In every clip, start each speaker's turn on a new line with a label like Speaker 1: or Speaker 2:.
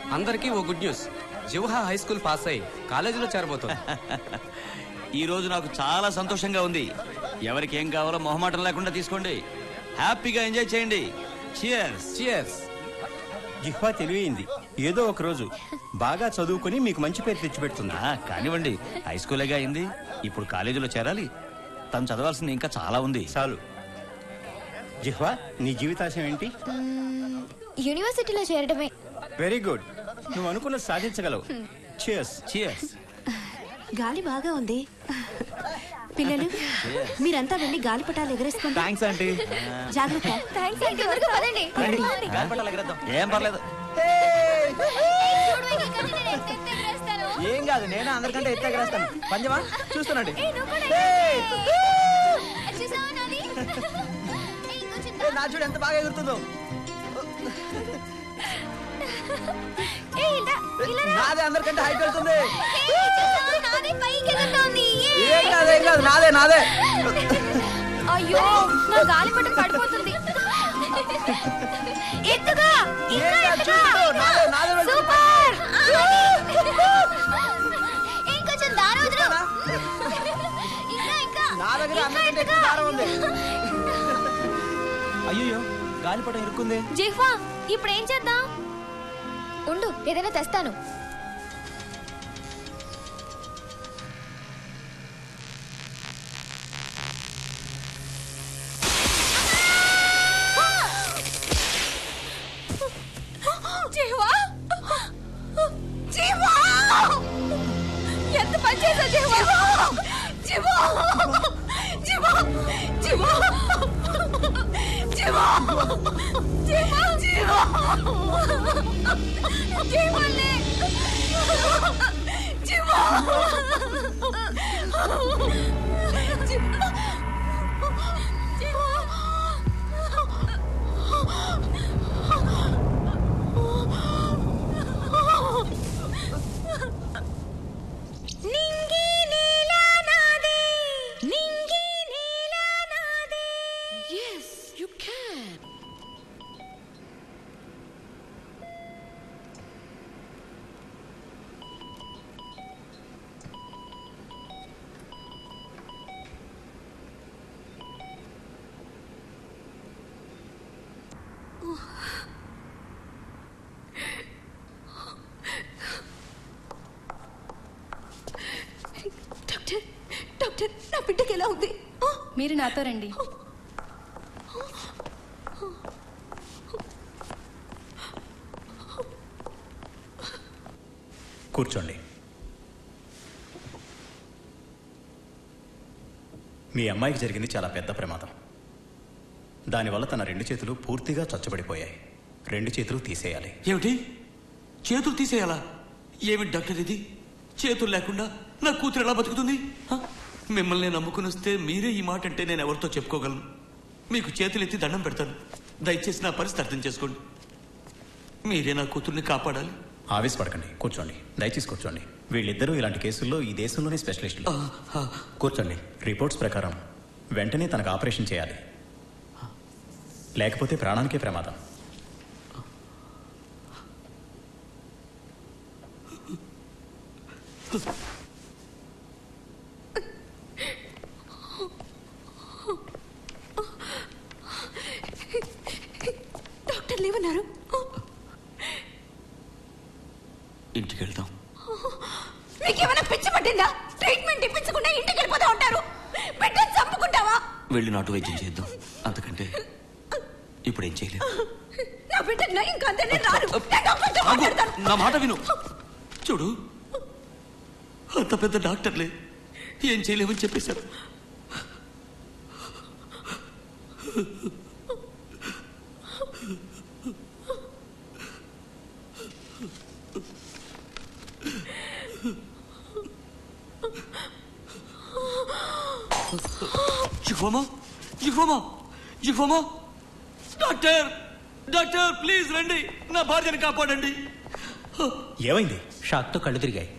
Speaker 1: అందరికీ ఓ good news Jivaha high school pass అయి కాలేజీలో చేరబోతుంది
Speaker 2: ఈ రోజు నాకు చాలా సంతోషంగా ఉంది ఎవరికి ఏం కావాలో మొహమాటం లేకుండా తీసుకోండి హ్యాపీగా ఎంజాయ్ చేయండి చియర్స్
Speaker 1: చియర్స్
Speaker 3: జిహ్వా తెలివైంది ఏదో ఒక రోజు బాగా చదువుకుని మీకు మంచి పేరు తెచ్చిపెడుతుంది
Speaker 2: కానివ్వండి హై స్కూలేగా అయింది ఇప్పుడు కాలేజీలో చేరాలి తను చదవాల్సింది ఇంకా చాలా ఉంది
Speaker 3: చాలు జిహ్వా నీ జీవితాశయం ఏంటి
Speaker 4: యూనివర్సిటీలో చేరడమే
Speaker 3: వెరీ గుడ్ నువ్వు అనుకున్నది సాధించగలవు చియర్స్
Speaker 2: చియర్స్
Speaker 5: గాలి బాగా ఉంది పిల్లలు మీరంతా వెళ్ళి గాలిపటాలు ఎగరేసుకోండి
Speaker 2: థ్యాంక్స్ ఆంటీ
Speaker 5: జాగ్రత్త
Speaker 4: థ్యాంక్స్ అండి త్వరగా పదండి
Speaker 2: ఏం పర్లేదు
Speaker 6: ఏం కాదు నేను అందరికంటే ఎత్తే ఎగరేస్తాను పంజమా చూస్తున్నాండి ఏ, నా చూడు ఎంత బాగా ఎగురుతుందో నాదే అందరికంటే హైట్ వెళ్తుంది ఏం కాదు ఏం కాదు నాదే నాదే
Speaker 4: అయ్యో నా గాలిపటం పడిపోతుంది ఎత్తుగా ఇంకా
Speaker 6: ఏం కాదు,
Speaker 4: ఎత్తుగా.
Speaker 6: చూడు, నాదే, నాదే వెళ్తుంది.
Speaker 4: సూపర్ ఇంకొంచెం దారి వదిలు ఇంకా ఇంకా
Speaker 6: నా దగ్గర
Speaker 4: ఇంకా
Speaker 6: అందరికంటే ఎక్కువ
Speaker 4: ఎత్తుగా.
Speaker 6: దారం ఉంది అయ్యో గాలిపటం ఇరుక్కుంది
Speaker 4: జిహ్వా ఇప్పుడు ఏం చేద్దాం ఉండు ఏదైనా తెస్తాను జిహ్వా జిహ్వా ఎంత పని చేశా జిహ్వా జిహ్వా జిహ్వా జిహ్వా జిహ్వా జిహ్వా జిహ్వా జీవన్లే జీవా నింగి నేల నాదే నింగి నేల నాదే
Speaker 5: Yes, you can. Doctor doctor నా బిడ్డకి ఎలా ఉంది
Speaker 7: మీరు నాతో రండి
Speaker 3: కూర్చోండి మీ అమ్మాయికి జరిగింది చాలా పెద్ద ప్రమాదం దానివల్ల తన రెండు చేతులు పూర్తిగా చచ్చుబడిపోయాయి రెండు చేతులు తీసేయాలి
Speaker 2: ఏమిటి చేతులు తీసేయాలా ఏమిటి డాక్టర్ ఇది చేతులు లేకుండా నా కూతురు ఎలా బతుకుతుంది హ? మిమ్మల్ని నేను నమ్ముకుని వస్తే మీరే ఈ మాట అంటే నేను ఎవరితో చెప్పుకోగలను మీకు చేతులు ఎత్తి దండం పెడతాను దయచేసి నా పరిస్థితి అర్థం చేసుకోండి మీరే నా కూతుర్ని కాపాడాలి
Speaker 3: ఆవేశపడకండి కూర్చోండి దయచేసి కూర్చోండి వీళ్ళిద్దరూ ఇలాంటి కేసుల్లో ఈ దేశంలోనే స్పెషలిస్టులు కూర్చోండి రిపోర్ట్స్ ప్రకారం వెంటనే తనకు ఆపరేషన్ చేయాలి లేకపోతే ప్రాణానికే ప్రమాదం
Speaker 5: డాక్టర్లు ఏమన్నారు
Speaker 2: ఇంటికి వెళ్దాం
Speaker 5: మీకేమైనా పిచ్చి పట్టిందా ట్రీట్మెంట్ ఇప్పించకుండా ఇంటికి వెళ్ళిపోతా ఉంటారు బిడ్డను చంపుకుంటావా
Speaker 2: వెళ్ళి నాటు వైద్యం చేద్దాం అంతకంటే ఇప్పుడు ఏం చేయలేం
Speaker 5: నా బిడ్డ నయం కాదే నేను రాను నేను డాక్టర్తో
Speaker 2: ఆగు,
Speaker 5: మాట్లాడతాను
Speaker 2: నా మాట విను చూడు అంత పెద్ద డాక్టర్లే ఏం చేయలేమని చెప్పేశారు జిహ్వమా జిహ్వమా జిహ్వమా డాక్టర్ డాక్టర్ ప్లీజ్ రండి నా భార్యను కాపాడండి
Speaker 3: ఏమైంది
Speaker 8: షాక్తో కళ్ళు తిరిగాయి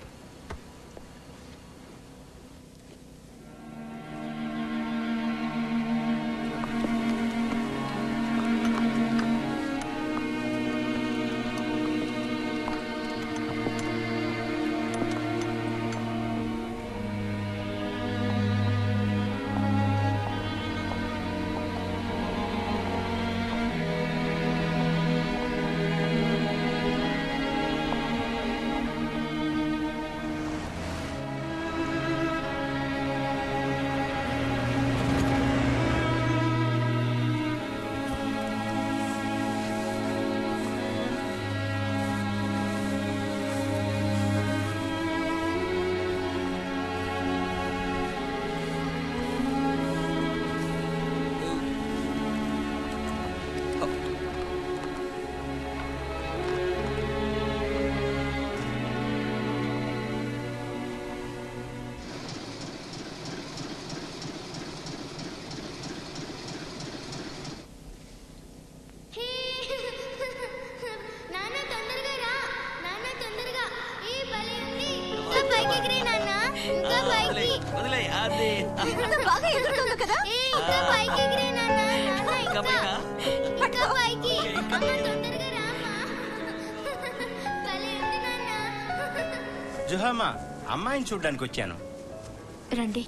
Speaker 2: అదే
Speaker 5: ఎంత బాగా ఎగురుతుందో కదా
Speaker 4: ఏ, ఇంకా పైకి ఎగిరే నాన్న, నాన్న,
Speaker 2: ఇంకా
Speaker 4: ఇంకా.
Speaker 2: పైనా?
Speaker 4: ఇంకా పైకి.
Speaker 2: ఇంకా
Speaker 4: అమ్మ, తొందరగా రామ్మా. భలే ఉంది నాన్న.
Speaker 3: జుహామా అమ్మాయిని చూడ్డానికి వచ్చాను
Speaker 5: రండి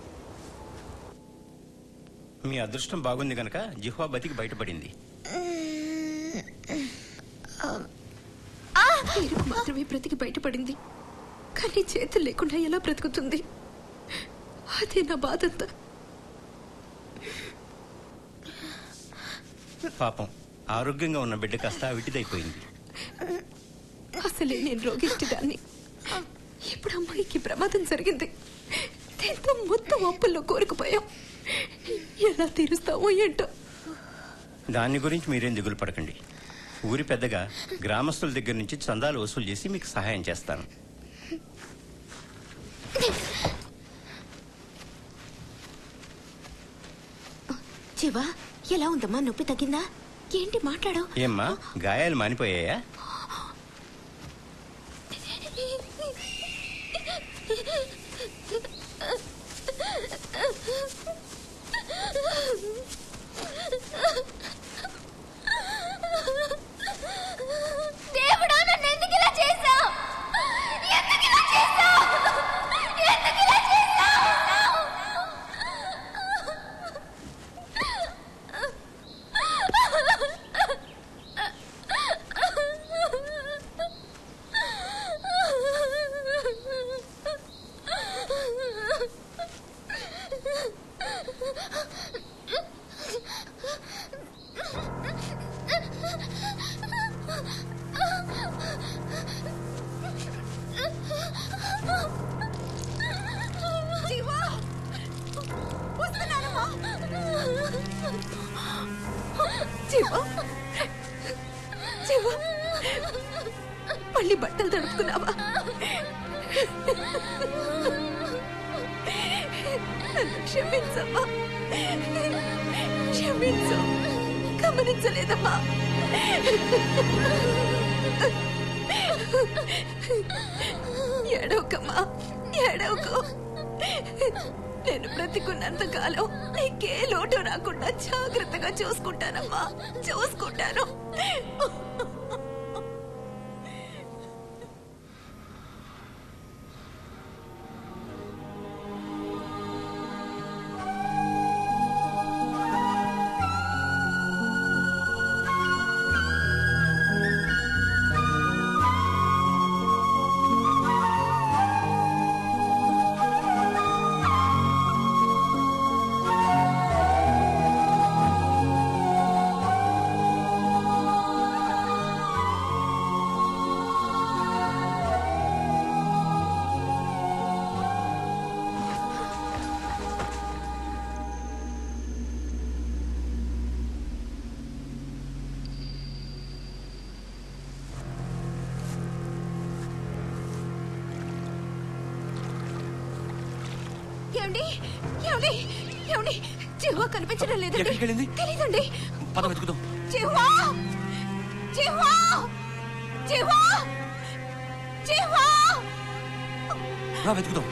Speaker 3: మీ అదృష్టం బాగుంది గనక జిహ్వా బతికి బయటపడింది
Speaker 5: పేరుకు మాత్రమే బ్రతికి బయటపడింది కానీ చేతులు లేకుండా ఎలా బ్రతుకుతుంది అదే నా బాధంతా
Speaker 3: పాపం ఆరోగ్యంగా ఉన్న బిడ్డ కాస్త విటిదైపోయింది
Speaker 5: అసలే నేను రోగిష్టిదాన్ని ఇప్పుడు అమ్మాయికి ప్రమాదం జరిగింది దీంతో మొత్తం అప్పుల్లో కోరుకుపోయాం ఎలా తీరుస్తావో ఏంటో
Speaker 3: దాని గురించి మీరేం దిగులు పడకండి ఊరి పెద్దగా గ్రామస్తుల దగ్గర నుంచి చందాలు వసూలు చేసి మీకు సహాయం చేస్తాను
Speaker 5: శివ ఎలా ఉందమ్మా నొప్పి తగ్గిందా ఏంటి మాట్లాడు
Speaker 3: ఏమ్మా గాయాలు మానిపోయాయా
Speaker 4: దేవుడా నన్ను ఎందుకు ఇలా చేశావు ఎందుకు ఇలా చేశావు ఎందుకు ఇలా చేశావు
Speaker 5: శివ వస్తున్నానమ్మా శివ శివ మళ్ళీ బట్టలు తడుపుకున్నావా నన్ను క్షమించమ్మా క్షమించు గమనించలేదమ్మా ఏడవకమ్మా ఏడవకు నేను బ్రతికున్నంత కాలం నీకే లోటు రాకుండా జాగ్రత్తగా చూసుకుంటానమ్మా చూసుకుంటాను ఏమండి ఏమండి ఏమండి చిహ్వా కనిపించడం లేదండి
Speaker 2: ఎక్కడికి వెళ్ళింది?
Speaker 5: తెలీదండి
Speaker 2: పద వెతుకుదాం
Speaker 5: చిహ్వా చిహ్వా చిహ్వా చిహ్వా
Speaker 2: రా వెతుకుదాం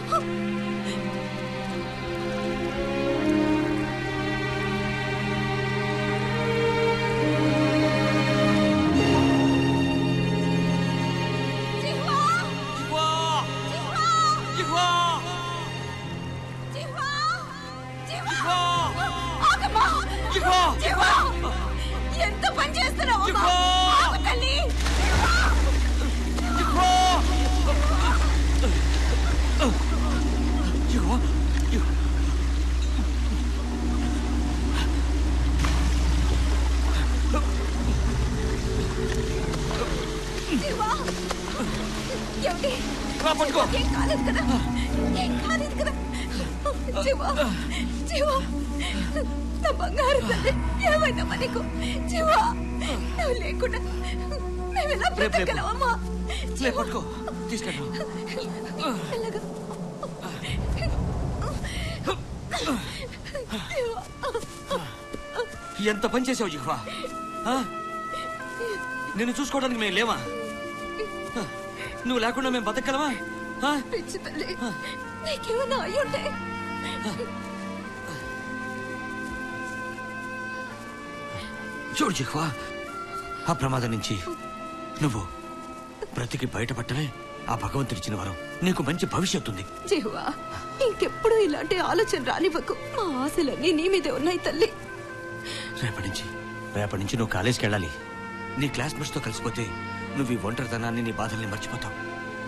Speaker 5: చిహ్వా
Speaker 2: జిహ్వా!
Speaker 5: చిహ్వా
Speaker 2: జిహ్వా!
Speaker 5: చిహ్వా చిహ్వా
Speaker 2: జిహ్వా!
Speaker 5: ఆగమ్మా
Speaker 2: జిహ్వా!
Speaker 5: చిహ్వా ఎంత పని చేస్తున్నావు
Speaker 2: జిహ్వా!
Speaker 5: ఆగు తల్లి
Speaker 2: జిహ్వా! జిహ్వా! జిహ్వా!
Speaker 5: చిహ్వా ఏమిటి
Speaker 2: రా పట్టుకో
Speaker 5: ఏం కాలేదు కదా ఏం కాలేదు కదా జీవా జీవా నా బంగారు తల్లి ఏమైందమ్మా నీకు జీవా నువ్వు లేకుండా మేము ఎలా బ్రతకగలవమ్మా
Speaker 2: లే పట్టుకో తీసుకెళ్ళు
Speaker 5: మెల్లగా. జీవా,
Speaker 2: ఎంత పని చేసావు జిహ్వా ఆ? నిన్ను చూసుకోవడానికి మేము లేవా ఆ, నువ్వు లేకుండా మేము బతకగలమా ఆ?
Speaker 5: పిచ్చి తల్లి నీకేమైనా అయ్యుంటే
Speaker 2: చూడు జిహ్వా ఆ ప్రమాదం నుంచి నువ్వు బ్రతికి బయటపడటమే ఆ భగవంతుడిచ్చిన వరం నీకు మంచి భవిష్యత్తు ఉంది
Speaker 5: జీవా ఇంకెప్పుడు ఇలాంటి ఆలోచన రానివ్వకు మా ఆశలన్నీ నీ మీదే ఉన్నాయి తల్లి
Speaker 2: రేపటి నుంచి రేపటి నుంచి నువ్వు కాలేజీకి వెళ్ళాలి నీ క్లాస్మేట్స్తో కలిసిపోతే నువ్వు ఈ ఒంటరితనాన్ని నీ బాధల్ని మర్చిపోతావు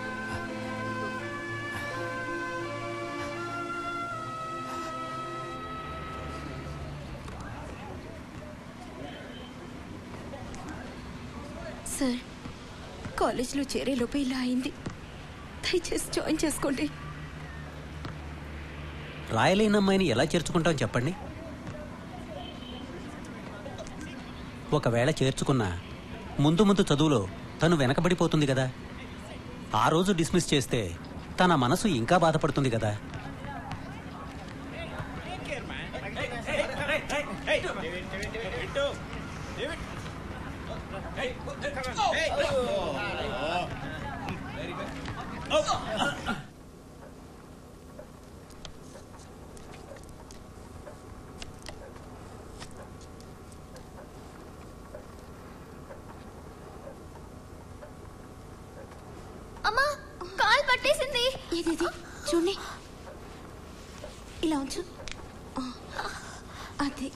Speaker 5: సార్ కాలేజీలో చేరేలోపే ఇలా అయింది దయచేసి జాయిన్ చేసుకోండి
Speaker 7: రాయలేని అమ్మాయిని ఎలా చేర్చుకుంటాం చెప్పండి ఒకవేళ చేర్చుకున్నా ముందు ముందు చదువులో తను వెనకబడిపోతుంది కదా ఆ రోజు డిస్మిస్ చేస్తే తన మనసు ఇంకా బాధపడుతుంది కదా
Speaker 4: అమ్మా కాల్ పట్టేసింది
Speaker 5: ఏదేది చూడండి ఇలా ఉంచు ఆ, అదే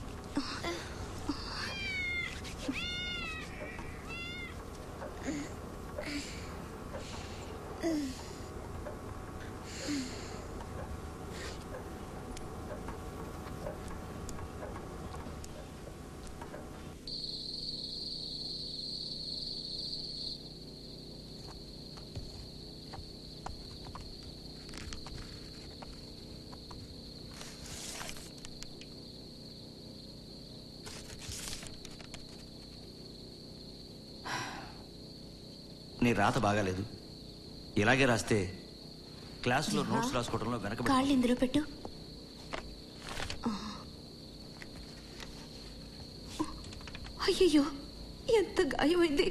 Speaker 2: నీ రాత బాగాలేదు ఇలాగే రాస్తే క్లాసులో నోట్స్ రాసుకోవడంలో వెనక
Speaker 5: కాళ్ళు ఇందులో పెట్టు అయ్యయ్యో ఎంత గాయమైంది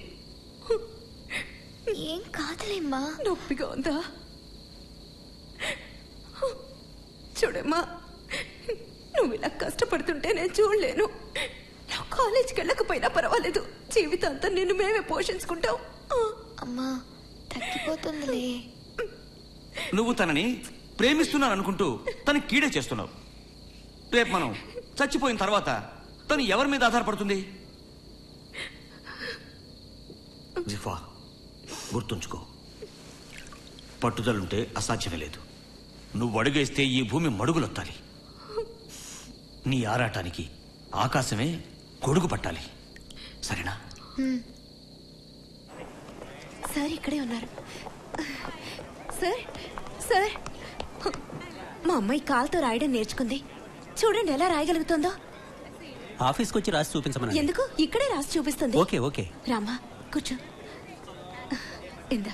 Speaker 4: ఏం కాదులేమ్మా
Speaker 5: నొప్పిగా ఉందా చూడమ్మా నువ్వు ఇలా కష్టపడుతుంటే నేను చూడలేను నువ్వు కాలేజీకి వెళ్ళకపోయినా పర్వాలేదు జీవితాంతం నిన్ను మేమే పోషించుకుంటాం
Speaker 4: అమ్మా తగ్గిపోతుందిలే
Speaker 2: నువ్వు తనని ప్రేమిస్తున్నాను అనుకుంటూ తనకి కీడే చేస్తున్నావు రేపు మనం చచ్చిపోయిన తర్వాత తను ఎవరి మీద ఆధారపడుతుంది జిఫా గుర్తుంచుకో పట్టుదలుంటే అసాధ్యమే లేదు నువ్వు అడుగేస్తే ఈ భూమి మడుగులొత్తాలి నీ ఆరాటానికి ఆకాశమే గొడుగు పట్టాలి సరేనా
Speaker 5: సార్ ఇక్కడే ఉన్నారు సార్ సార్ మా అమ్మాయి కాల్తో రాయడం నేర్చుకుంది చూడండి ఎలా రాయగలుగుతుందో
Speaker 7: ఆఫీస్కి వచ్చి రాసి చూపించమని
Speaker 5: ఎందుకు ఇక్కడే రాసి చూపిస్తుంది
Speaker 7: ఓకే ఓకే
Speaker 5: రామా కూర్చో ఇందా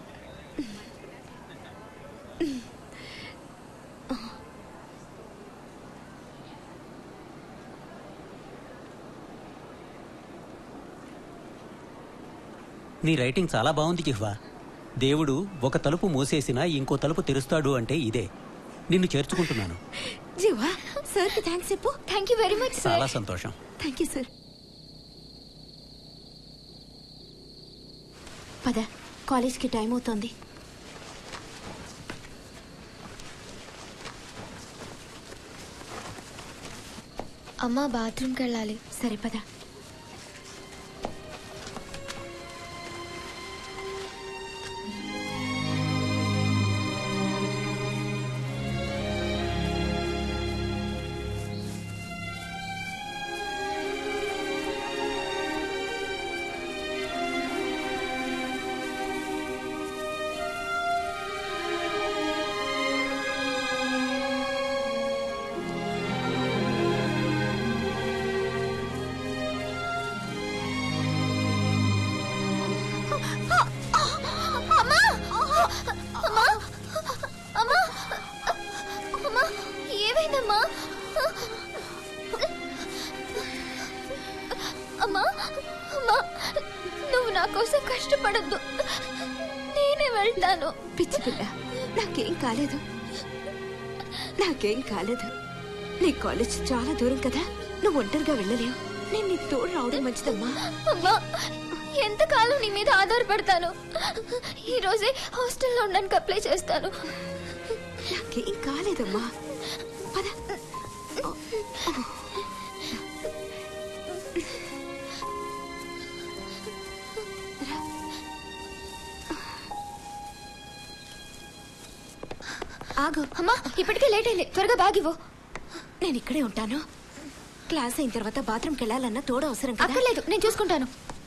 Speaker 7: నీ రైటింగ్ చాలా బాగుంది జిహ్వా దేవుడు ఒక తలుపు మూసేసినా ఇంకో తలుపు తెరుస్తాడు అంటే ఇదే నిన్ను చేర్చుకుంటున్నాను
Speaker 5: జీవా సార్కి థ్యాంక్స్ చెప్పు
Speaker 4: thank you very much sir
Speaker 7: చాలా సంతోషం
Speaker 5: థ్యాంక్ యూ సార్ పద కాలేజ్కి టైం అవుతోంది
Speaker 4: అమ్మా బాత్రూమ్కి వెళ్ళాలి
Speaker 5: సరే పద
Speaker 4: అమ్మా అమ్మా అమ్మా అమ్మా ఏమైందమ్మా అమ్మా అమ్మా నువ్వు నా కోసం కష్టపడద్దు నేనే వెళ్తాను
Speaker 5: పిచ్చి పిల్ల నాకేం కాలేదు నాకేం కాలేదు నీ కాలేజ్ చాలా దూరం కదా నువ్వు ఒంటరిగా వెళ్ళలేవు నేను నీ తోడు రావడం మంచిదమ్మా
Speaker 4: అమ్మా ఎంతకాలం నీ మీద ఆధారపడతాను ఈ రోజే హాస్టల్లో ఉండడానికి అప్లై చేస్తాను
Speaker 5: నాకేం కాలేదమ్మా పద
Speaker 4: ఆగు అమ్మా ఇప్పటికే లేట్ అయింది త్వరగా బ్యాగ్ ఇవ్వు
Speaker 5: నేను ఇక్కడే ఉంటాను క్లాస్ అయిన తర్వాత బాత్రూమ్కి వెళ్ళాలన్న తోడు అవసరం కదా
Speaker 4: అక్కర్లేదు నేను చూసుకుంటాను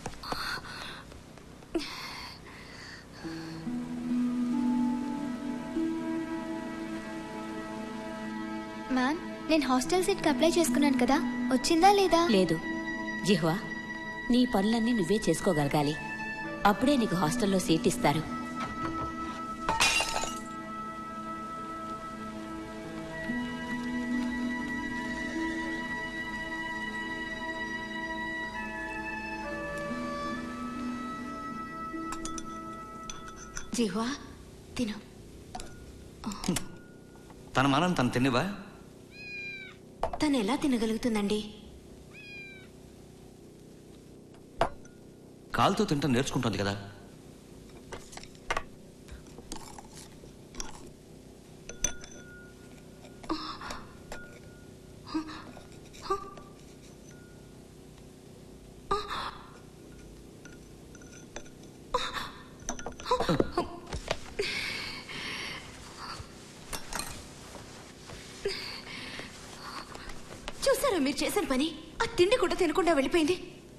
Speaker 4: మ్యామ్ నేను హాస్టల్ సీట్కి అప్లై చేసుకున్నాను కదా వచ్చిందా లేదా
Speaker 8: లేదు జిహ్వా నీ పనులన్నీ నువ్వే చేసుకోగలగాలి అప్పుడే నీకు హాస్టల్లో సీట్ ఇస్తారు
Speaker 5: జీవా తిను
Speaker 2: తన మనం తను తినేవా
Speaker 5: తను ఎలా తినగలుగుతుందండి
Speaker 2: కాలుతో తింటాం నేర్చుకుంటుంది కదా
Speaker 5: చూసారా మీరు చేసిన పని ఆ తిండి కూడా తినకుండా వెళ్ళిపోయింది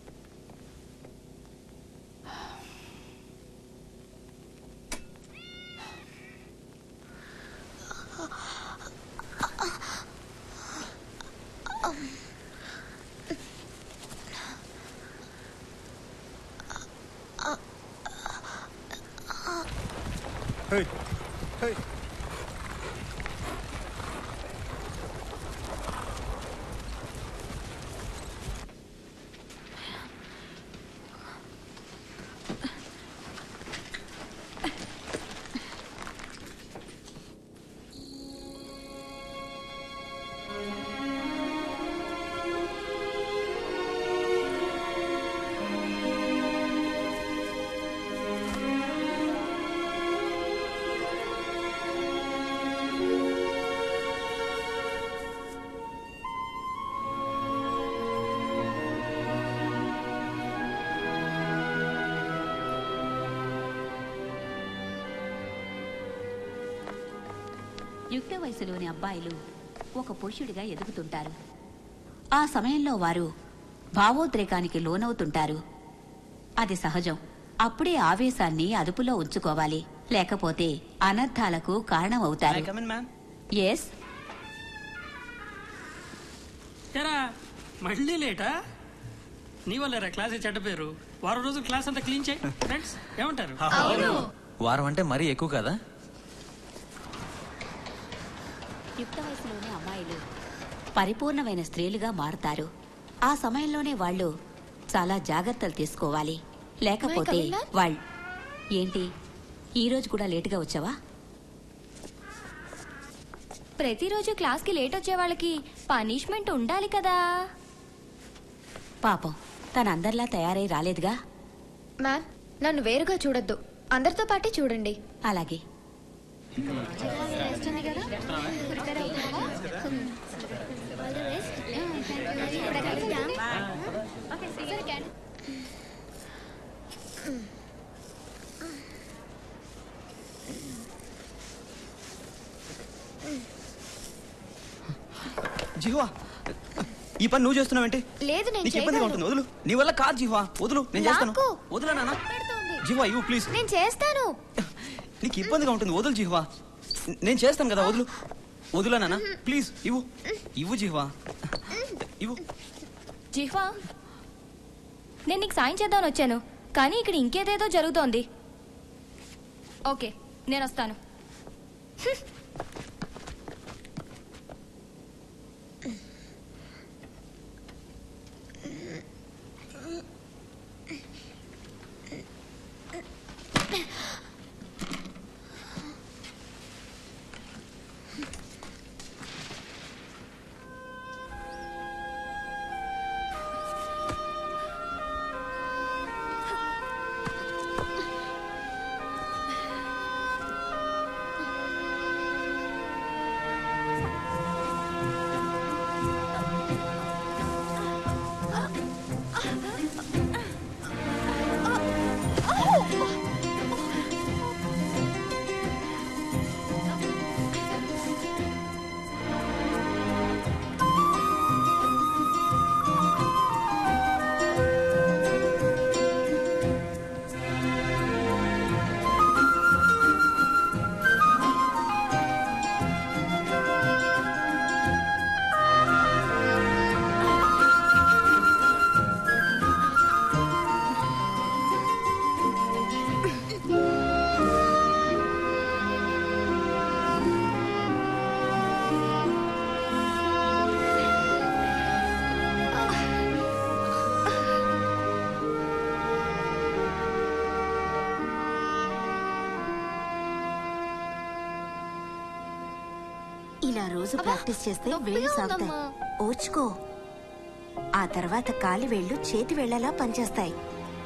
Speaker 8: యుక్త వయసులోని అబ్బాయిలు ఒక పురుషుడిగా ఎదుగుతుంటారు ఆ సమయంలో వారు భావోద్రేకానికి లోనవుతుంటారు అది సహజం అప్పుడే ఆవేశాన్ని అదుపులో ఉంచుకోవాలి లేకపోతే అనర్థాలకు కారణమవుతారు
Speaker 6: మ్యామ్
Speaker 8: ఎస్
Speaker 9: ఎరా మళ్ళీ లేటా నీ వల్లేరా క్లాస్ చెడ్డ పేరు వారం రోజులు క్లాస్ అంతా క్లీన్ చేయి ఫ్రెండ్స్ ఏమంటారు
Speaker 1: వారం అంటే మరీ ఎక్కువ కదా
Speaker 8: యుక్త వయసులోని అమ్మాయిలు పరిపూర్ణమైన స్త్రీలుగా మారుతారు ఆ సమయంలోనే వాళ్ళు చాలా జాగ్రత్తలు తీసుకోవాలి లేకపోతే
Speaker 4: May I come in, ma'am?
Speaker 8: వాళ్ళు ఏంటి ఈ రోజు కూడా లేటుగా వచ్చావా
Speaker 4: ప్రతిరోజు క్లాస్కి లేట్ వచ్చే వాళ్ళకి పనిష్మెంట్ ఉండాలి కదా
Speaker 8: పాపం తన అందరిలా తయారై రాలేదుగా
Speaker 4: మ్యామ్ నన్ను వేరుగా చూడొద్దు అందరితో పాటే చూడండి
Speaker 8: అలాగే
Speaker 6: జిహ్వా ఈ పని నువ్వు చేస్తున్నావేంటి
Speaker 4: లేదు నేను
Speaker 6: నీకు ఇబ్బందిగా
Speaker 4: చేయగలను.
Speaker 6: ఉంటుంది వదులు నీ వల్ల కాదు జిహ్వా వదులు నేను చేస్తాను
Speaker 4: నాకు.
Speaker 6: వదులు నాన్న
Speaker 4: పెడుతుంది.
Speaker 6: జిహ్వా ఇవ్వు ప్లీజ్
Speaker 4: నేను చేస్తాను
Speaker 6: నీకు ఇబ్బందిగా ఉంటుంది వదులు జిహ్వా నేను చేస్తాను కదా వదులు వదులా నాన్న ప్లీజ్ ఇవ్వు ఇవ్వు జిహ్వా ఇవ్వు
Speaker 4: జిహ్వా నేను నీకు సాయం చేద్దామని వచ్చాను కానీ ఇక్కడ ఇంకేదేదో జరుగుతోంది ఓకే నేను వస్తాను
Speaker 10: ఇలా రోజు
Speaker 4: అబ్బా,
Speaker 10: ప్రాక్టీస్ చేస్తే
Speaker 4: నొప్పిగా
Speaker 10: వేళ్ళు సాగుతాయి
Speaker 4: ఉందమ్మా.
Speaker 10: ఓర్చుకో ఆ తర్వాత కాలి వేళ్ళు చేతి వేళ్ళలా పనిచేస్తాయి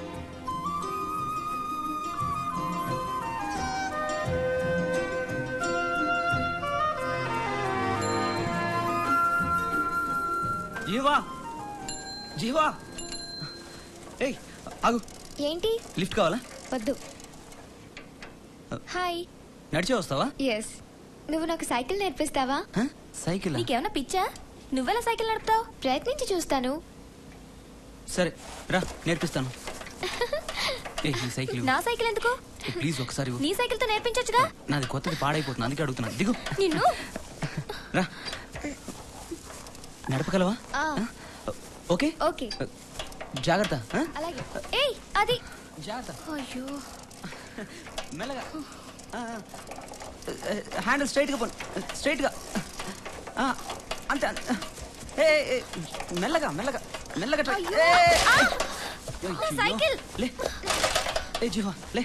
Speaker 6: జీవా జీవా ఏయ్ ఆగు
Speaker 4: ఏంటి
Speaker 6: లిఫ్ట్ కావాలా
Speaker 4: వద్దు హాయ్
Speaker 6: నడిచే వస్తావా
Speaker 4: ఎస్ నువ్వు నాకు సైకిల్ నేర్పిస్తావా
Speaker 6: హ? సైకిల్
Speaker 4: నీకేమన్నా పిచ్చా నువ్వెలా సైకిల్ నడుపుతావు ప్రయత్నించి చూస్తాను
Speaker 6: సరే రా నేర్పిస్తాను ఏ ఈ సైకిల్ ఇవ్వు.
Speaker 4: నా సైకిల్ ఎందుకు
Speaker 6: ఏ, ప్లీజ్ ఒకసారి ఇవ్వు.
Speaker 4: నీ సైకిల్ తో నేర్పించొచ్చుగా
Speaker 6: నాది కొత్తది పాడైపోతుంది అందుకే అడుగుతున్నా దిగు
Speaker 4: నిన్ను
Speaker 6: రా నడపగలవా
Speaker 4: ఆ,
Speaker 6: ఓకే
Speaker 4: ఓకే
Speaker 6: జాగ్రత్త ఆ?
Speaker 4: అలాగే ఏయ్ అది
Speaker 6: జాగ్రత్త
Speaker 4: అయ్యో
Speaker 6: మెల్లగా ఆ, ఆ. హ్యాండిల్ స్ట్రైట్గా పోను స్ట్రైట్గా ఆ, అంతే అంతే. ఏ ఏ, ఏ, మెల్లగా మెల్లగా మెల్లగా ట్రై
Speaker 4: అయ్యో.
Speaker 6: ఏ, ఏ,
Speaker 4: ఆ!
Speaker 6: ఏ.
Speaker 4: నా సైకిల్.
Speaker 6: లే ఏ జీవా లే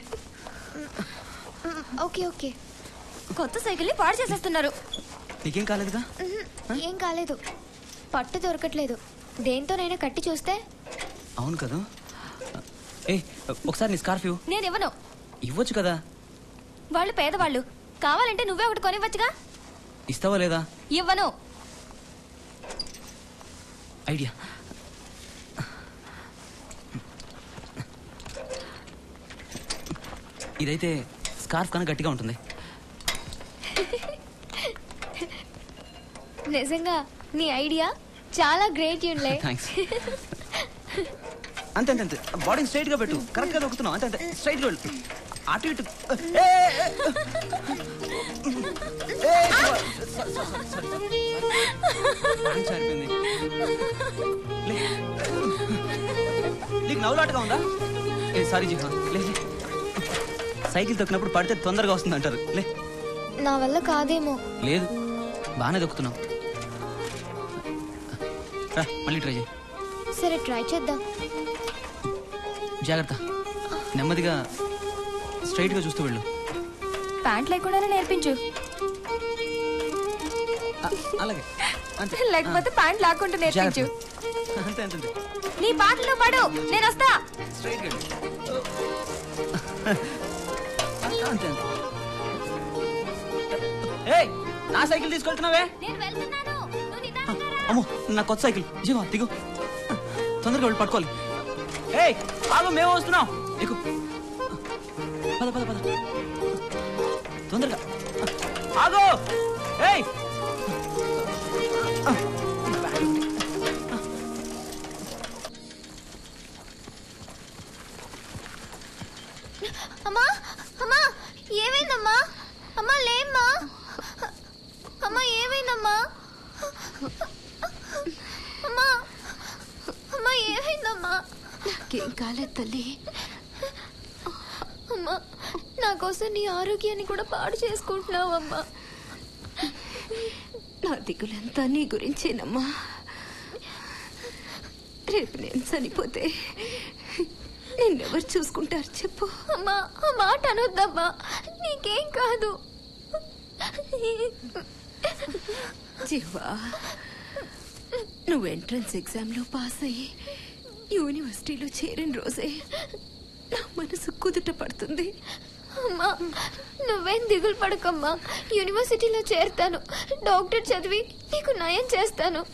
Speaker 4: ఓకే ఓకే కొత్త సైకిల్ ని పాడు చేసేస్తున్నారు
Speaker 6: నీకేం కాలేదుగా
Speaker 4: ఉహు, ఏం కాలేదు పట్టు దొరకట్లేదు దేంతోనైనా కట్టి చూస్తే
Speaker 6: అవును కదా ఏ ఒకసారి నీ స్కార్ఫ్ ఇవ్వు
Speaker 4: నేను ఇవ్వను
Speaker 6: ఇవ్వచ్చు కదా
Speaker 4: వాళ్ళు పేదవాళ్ళు కావాలంటే నువ్వే ఒకటి కొనివ్వచ్చుగా
Speaker 6: ఇస్తావా లేదా
Speaker 4: ఇవ్వను
Speaker 6: ఐడియా ఇదైతే స్కార్ఫ్ కన్నా గట్టిగా ఉంటుంది
Speaker 4: నిజంగా నీ ఐడియా చాలా గ్రేట్ యూన్లే
Speaker 6: థ్యాంక్స్ అంతే అంతే అంతే బాడీ స్ట్రైట్ గా పెట్టు కరెక్ట్ గా దొక్కుతున్నావు అంతే అంతే స్ట్రైట్ గా వెళ్ళు అటు ఇటు ఏ, ఏ, ఏ, ఏ, sorry, sorry, sorry, sorry. Pant జారిపోయింది. లే. నీకు నవ్వులాటగా ఉందా ఏ సారీ జీవా లే లే. సైకిల్ తొక్కినప్పుడు పడితే తొందరగా వస్తుంది అంటారు లే
Speaker 4: నా వల్ల కాదేమో
Speaker 6: లేదు బాగానే దొక్కుతున్నావు రా మళ్ళీ ట్రై చేయి
Speaker 4: సరే ట్రై చేద్దాం
Speaker 6: జాగ్రత్త నెమ్మదిగా స్ట్రైట్ గా చూస్తూ వెళ్ళు
Speaker 4: ప్యాంట్ లేకుండానే నేర్పించు
Speaker 6: ఆ, అలాగే అంతే
Speaker 4: లేకపోతే ప్యాంట్ లాక్కుంటూ నేర్పించు
Speaker 6: జాగ్రత్త. అంతే అంతే అంతే
Speaker 4: నీ పాటలు పడు నేను వస్తా
Speaker 6: స్ట్రైట్ గా వెళ్ళు. అంతే అంతే ఏయ్ నా సైకిల్ తీసుకెళ్తున్నావే
Speaker 4: నేను వెళ్తున్నాను నువ్వు నిదానంగా రా.
Speaker 6: అమ్మో నా కొత్త సైకిల్ జీవా దిగు తొందరగా వెళ్ళి పట్టుకోవాలి ఏయ్ ఆగు మేము వస్తున్నాం ఎక్కు పద పద పద తొందరగా ఆగు ఏయ్
Speaker 4: అమ్మా అమ్మా ఏమైందమ్మా అమ్మా లేమ్మా అమ్మా ఏమైందమ్మా అమ్మా అమ్మా ఏమైందమ్మా
Speaker 5: నాకేం కాలేదు తల్లి
Speaker 4: అమ్మా నా కోసం నీ ఆరోగ్యాన్ని కూడా పాడు చేసుకుంటున్నావమ్మా
Speaker 5: నా దిగులంతా నీ గురించేనమ్మా రేపు నేను చనిపోతే నిన్నెవరు చూసుకుంటారు చెప్పు
Speaker 4: అమ్మా ఆ మాట అనొద్దమ్మా నీకేం కాదు
Speaker 5: జీవా నువ్వు ఎంట్రన్స్ ఎగ్జామ్లో పాస్ అయ్యి యూనివర్సిటీలో చేరిన రోజే నా మనసు కుదుట పడుతుంది
Speaker 4: అమ్మా నువ్వేం దిగులు పడకమ్మా యూనివర్సిటీలో చేరుతాను డాక్టర్ చదివి నీకు నయం చేస్తాను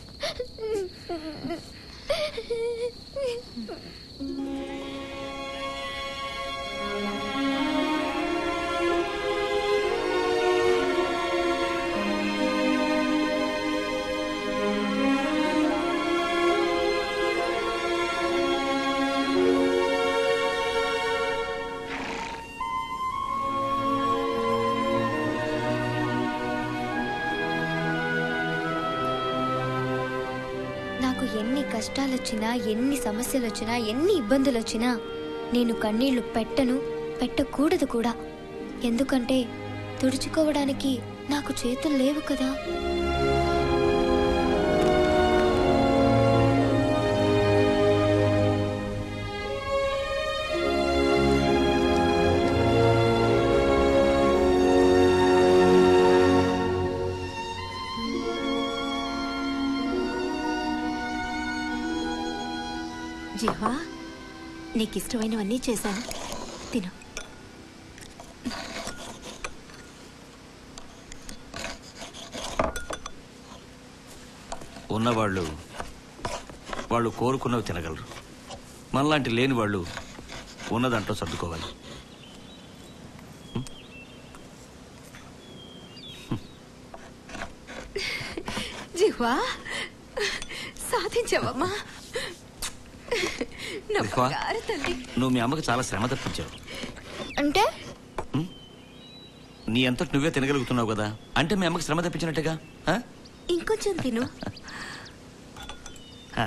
Speaker 4: నాకు ఎన్ని కష్టాలు వచ్చినా ఎన్ని సమస్యలు వచ్చినా ఎన్ని ఇబ్బందులు వచ్చినా నేను కన్నీళ్లు పెట్టను పెట్టకూడదు కూడా ఎందుకంటే తుడుచుకోవడానికి నాకు చేతులు లేవు కదా
Speaker 10: జిహ్వా నీకు ఇష్టమైనవన్నీ చేశాను తిను
Speaker 2: ఉన్నవాళ్ళు వాళ్ళు కోరుకున్నవి తినగలరు మనలాంటి లేని వాళ్ళు ఉన్న దాంట్లో సర్దుకోవాలి
Speaker 5: జిహ్వా సాధించావమ్మా నా
Speaker 2: జిహ్వా?
Speaker 5: బంగారు తల్లి
Speaker 2: నువ్వు మీ అమ్మకి చాలా శ్రమ తప్పించావు
Speaker 4: అంటే
Speaker 2: నీ అంతటి నువ్వే తినగలుగుతున్నావు కదా అంటే మీ అమ్మకి శ్రమ తప్పించినట్టుగా ఆ?
Speaker 10: ఇంకొంచెం తిను
Speaker 2: ఆ.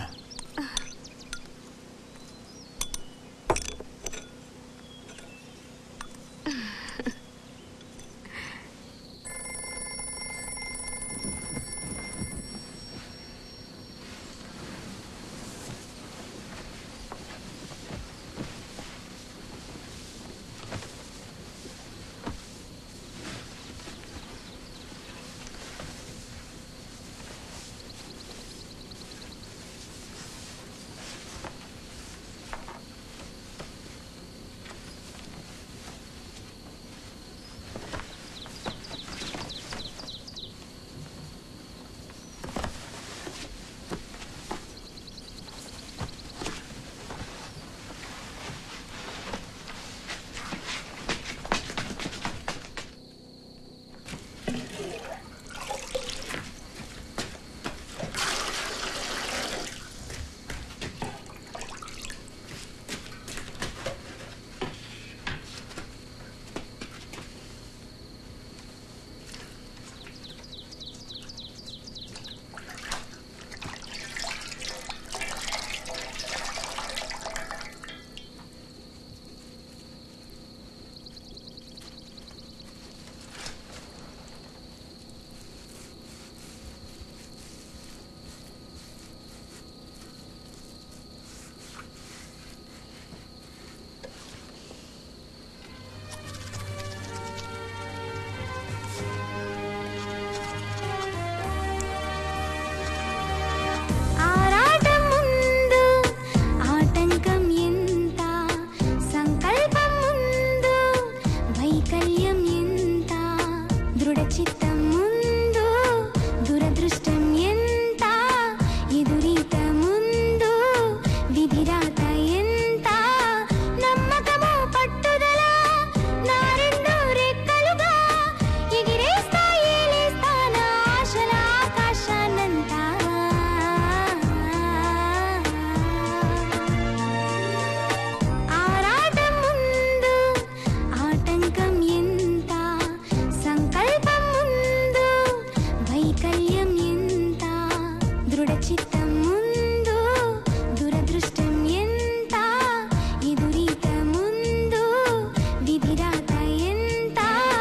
Speaker 11: ఆరాటం ముందు ఆటంకం ఎంత సంకల్పం ముందు వైకల్యం ఎంత దృఢ చిత్తం ముందు దురదృష్టం ఎంత ఎదురీత ముందు విధిరాత ఎంత నమ్మకము పట్టుదల నా రెండు రెక్కలుగా ఎగిరేస్తా ఏలేస్తా నా ఆశల ఆకాశానంతా ఆరాటం ముందు ఆటంకం ఎంత సంకల్పం ముందు వైకల్యం ఎంత దృఢ చిత్తం ముందు దురదృష్టం ఎంత ఎదురీత ముందు విధిరాత ఎంత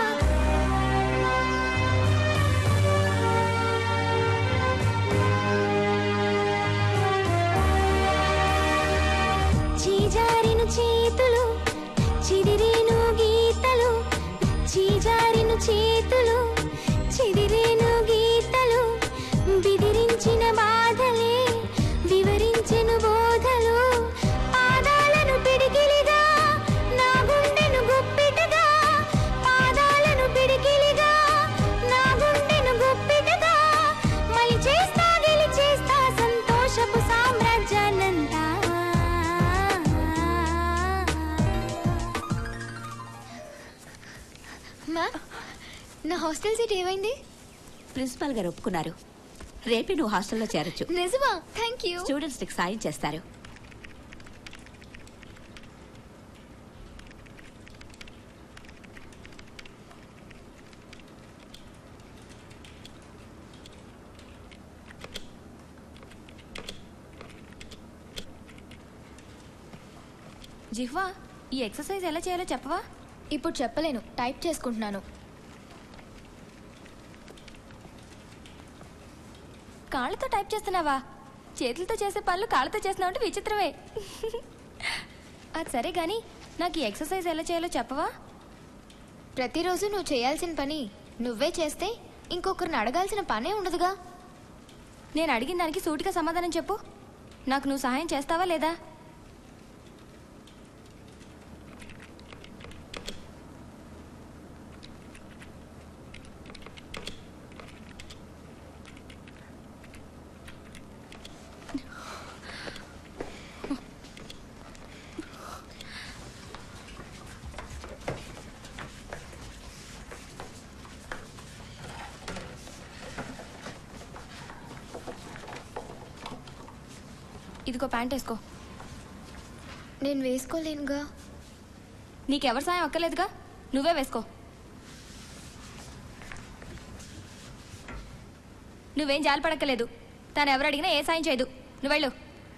Speaker 11: చీజారిను చేతులు చిదిరేను గీతలు చీజారిను చేతులు చిదిరేను గీతలు బిదిరించిన బాధలే వివరించెను బోధలు పాదాలను పిడికిలిగా నా గుండెను గుప్పిటగా పాదాలను పిడికిలిగా నా గుండెను గుప్పిటగా మలి చేస్తా గెలిచేస్తా సంతోషపు సామ్రాజ్యానంతా
Speaker 4: మా నా హాస్టల్ సీట్ ఏమైంది
Speaker 8: ప్రిన్సిపాల్ గారు ఒప్పుకున్నారు రేపే నువ్వు హాస్టల్లో చేరొచ్చు
Speaker 4: నిజమా థ్యాంక్ యూ
Speaker 8: స్టూడెంట్స్ నీకు సాయం చేస్తారు
Speaker 4: జిహ్వా ఈ ఎక్సర్సైజ్ ఎలా చేయాలో చెప్పవా ఇప్పుడు చెప్పలేను టైప్ చేసుకుంటున్నాను కాళ్ళతో టైప్ చేస్తున్నావా చేతులతో చేసే పనులు కాళ్ళతో చేస్తున్నావు అంటే విచిత్రమే అది సరే గాని నాకు ఈ ఎక్సర్సైజ్ ఎలా చేయాలో చెప్పవా ప్రతిరోజు నువ్వు చేయాల్సిన పని నువ్వే చేస్తే ఇంకొకరిని అడగాల్సిన పనే ఉండదుగా నేను అడిగిన దానికి సూటిగా సమాధానం చెప్పు నాకు నువ్వు సహాయం చేస్తావా లేదా
Speaker 12: ఇదిగో ప్యాంట్ వేసుకో
Speaker 4: నేను వేసుకోలేనుగా
Speaker 12: నీకెవరి సాయం అక్కర్లేదుగా నువ్వే వేసుకో నువ్వేం జాలి పడక్కలేదు తను ఎవరు అడిగినా ఏ సాయం చేయదు నువ్వు వెళ్ళు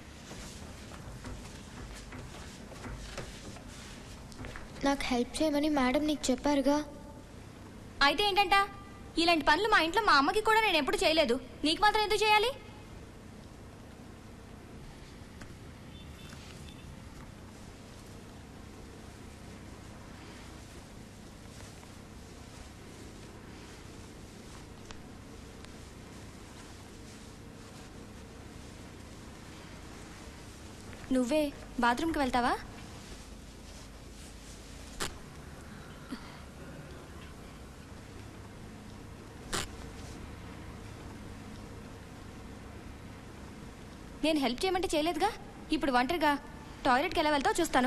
Speaker 4: నాకు హెల్ప్ చేయమని మేడం నీకు చెప్పారుగా
Speaker 12: అయితే ఏంటంట ఇలాంటి పనులు మా ఇంట్లో మా అమ్మకి కూడా నేను ఎప్పుడు చేయలేదు నీకు మాత్రం ఎందుకు చేయాలి నువ్వే బాత్రూమ్కి వెళ్తావా నేను హెల్ప్ చేయమంటే చేయలేదుగా ఇప్పుడు ఒంటరిగా టాయిలెట్కి ఎలా వెళ్తావు చూస్తాను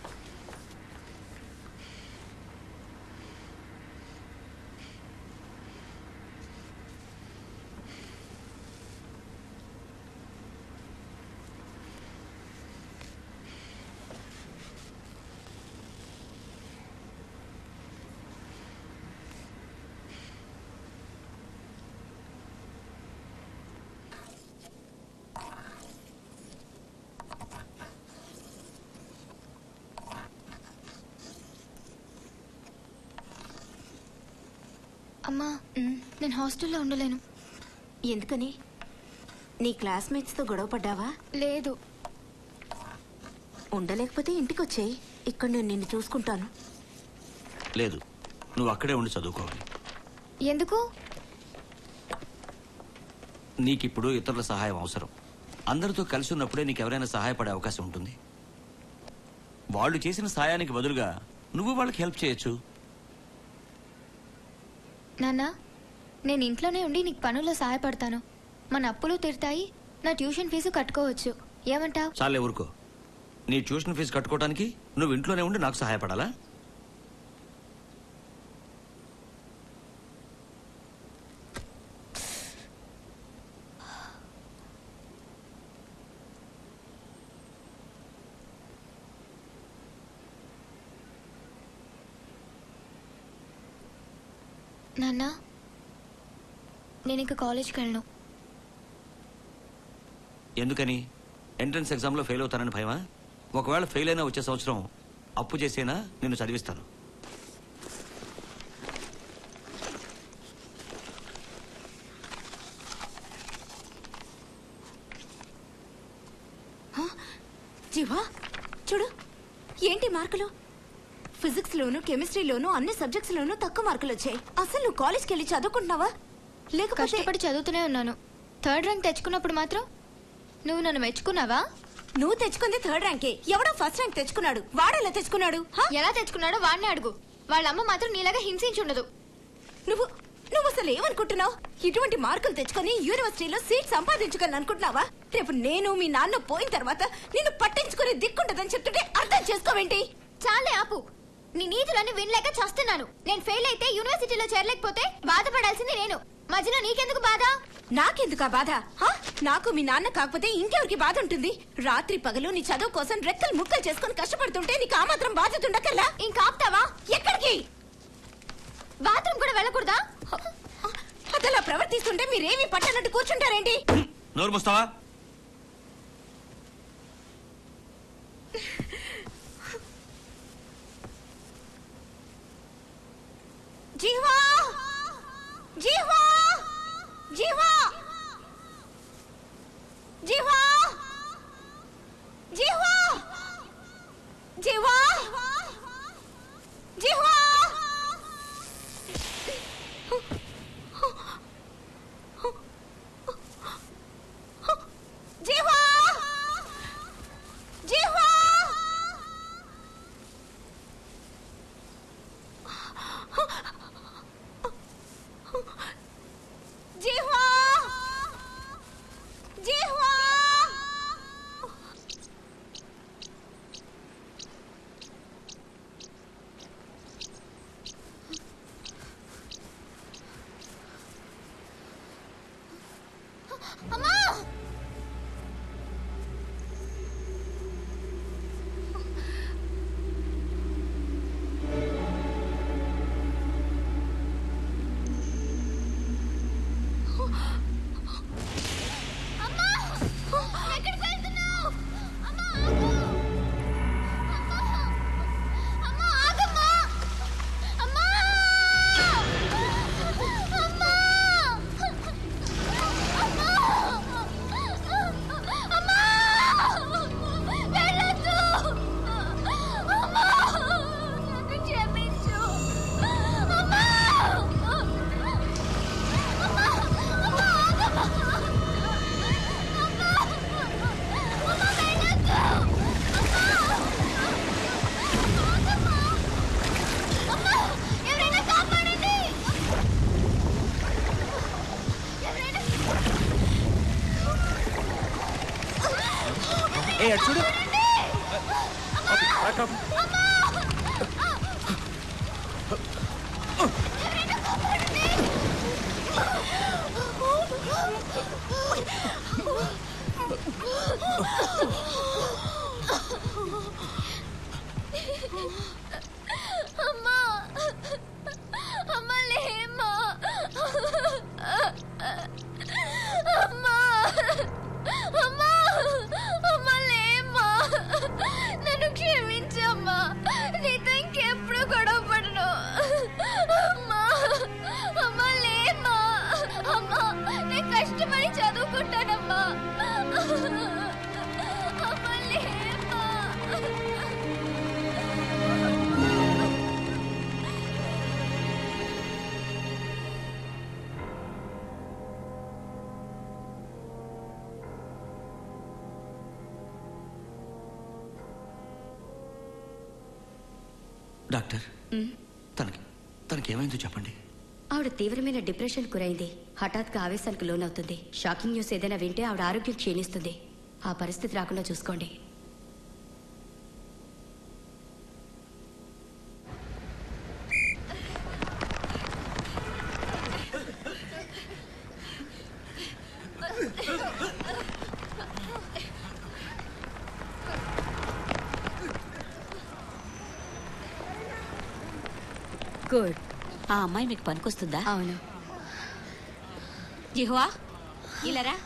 Speaker 4: అమ్మా నేను హాస్టల్లో ఉండలేను
Speaker 10: ఎందుకని నీ క్లాస్మేట్స్తో గొడవ పడ్డావా
Speaker 4: లేదు
Speaker 10: ఉండలేకపోతే ఇంటికి వచ్చేయి ఇక్కడ నేను నిన్ను చూసుకుంటాను
Speaker 2: లేదు నువ్వు అక్కడే ఉండి చదువుకోవాలి
Speaker 4: ఎందుకు
Speaker 2: నీకిప్పుడు ఇతరుల సహాయం అవసరం అందరితో కలిసి ఉన్నప్పుడే నీకు ఎవరైనా సహాయపడే అవకాశం ఉంటుంది వాళ్ళు చేసిన సాయానికి బదులుగా నువ్వు వాళ్ళకి హెల్ప్ చేయొచ్చు
Speaker 4: నాన్న నేను ఇంట్లోనే ఉండి నీకు పనుల్లో సహాయపడతాను మన అప్పులు తీరుతాయి నా ట్యూషన్ ఫీజు కట్టుకోవచ్చు ఏమంటావ్
Speaker 2: చాలే ఊరుకో నీ ట్యూషన్ ఫీజు కట్టుకోవడానికి నువ్వు ఇంట్లోనే ఉండి నాకు సహాయపడాలా
Speaker 4: నాన్న నేను ఇంక కాలేజ్కి వెళ్ళను
Speaker 2: ఎందుకని ఎంట్రన్స్ ఎగ్జామ్లో ఫెయిల్ అవుతానని భయమా ఒకవేళ ఫెయిల్ అయినా వచ్చే సంవత్సరం అప్పు చేసేనా నిన్ను చదివిస్తాను
Speaker 10: జీవా చూడు ఏంటి మార్కులు ఫిజిక్స్ లోను కెమిస్ట్రీలోను అన్ని సబ్జెక్ట్స్ లోను తక్కువ మార్కులు వచ్చాయి అసలు నువ్వు కాలేజ్కి వెళ్ళి చదువుకుంటున్నావా లేకపోతే
Speaker 4: కష్టపడి చదువుతూనే ఉన్నాను థర్డ్ ర్యాంక్ తెచ్చుకున్నప్పుడు మాత్రం నువ్వు నన్ను మెచ్చుకున్నావా
Speaker 10: నువ్వు తెచ్చుకుంది థర్డ్ ర్యాంకే ఎవడో ఫస్ట్ ర్యాంక్ తెచ్చుకున్నాడు వాడెలా తెచ్చుకున్నాడు హా?
Speaker 4: ఎలా తెచ్చుకున్నాడో వాడిని అడుగు వాళ్ళ అమ్మ మాత్రం నీలాగా హింసించుండదు
Speaker 10: నువ్వు నువ్వు అసలు ఏమనుకుంటున్నావు ఇటువంటి మార్కులు తెచ్చుకొని యూనివర్సిటీలో సీట్ సంపాదించుకోవాలని అనుకుంటున్నావా రేపు నేను మీ నాన్న పోయిన తర్వాత నిన్ను పట్టించుకునే దిక్కుంటదని చెప్తుంటే అర్థం చేసుకోవేంటి
Speaker 4: చాలే ఆపు నీ నీతులన్నీ వినలేక చస్తున్నాను నేను ఫెయిల్ అయితే యూనివర్సిటీలో చేరలేకపోతే బాధపడాల్సింది నేను మధ్యలో నీకెందుకు బాధ
Speaker 10: నాకెందుకు ఆ బాధ హా? నాకు మీ నాన్న కాకపోతే ఇంకెవరికి బాధ ఉంటుంది రాత్రి పగలు నీ చదువు కోసం రెక్కలు ముక్కలు చేసుకొని కష్టపడుతుంటే నీకు ఆ మాత్రం బాధ్యత ఉండకల్లా
Speaker 4: ఇంకా ఆపుతావా
Speaker 10: ఎక్కడికి
Speaker 4: బాత్రూమ్ కూడా వెళ్ళకూడదా
Speaker 10: అదలా ప్రవర్తిస్తుంటే మీరేమీ పట్టనట్టు కూర్చుంటారేంటి
Speaker 2: నోరు మూస్తావా
Speaker 10: జీవా జీవా జీవా జీవా జీవా జీవా జీవా జీవా జీవా
Speaker 3: ఏ అటు చూడు
Speaker 11: అమ్మా అమ్మా లేమ్మా అమ్మా అమ్మా అమ్మా లేమ్మా నన్ను క్షమించమ్మా నీతో ఇంకెప్పుడు గొడవ పడను అమ్మా అమ్మా లేమ్మా అమ్మా నేను కష్టపడి చదువుకుంటానమ్మా అమ్మా లేమ్మా
Speaker 2: డాక్టర్ తనకి తనకి ఏమైందో చెప్పండి
Speaker 13: ఆవిడ తీవ్రమైన డిప్రెషన్ గురైంది హఠాత్గా ఆవేశానికి లోనవుతుంది షాకింగ్ న్యూస్ ఏదైనా వింటే ఆవిడ ఆరోగ్యం క్షీణిస్తుంది ఆ పరిస్థితి రాకుండా చూసుకోండి
Speaker 8: గుడ్ ఆ అమ్మాయి మీకు పనికొస్తుందా
Speaker 13: అవును
Speaker 8: జిహ్వా ఇలారా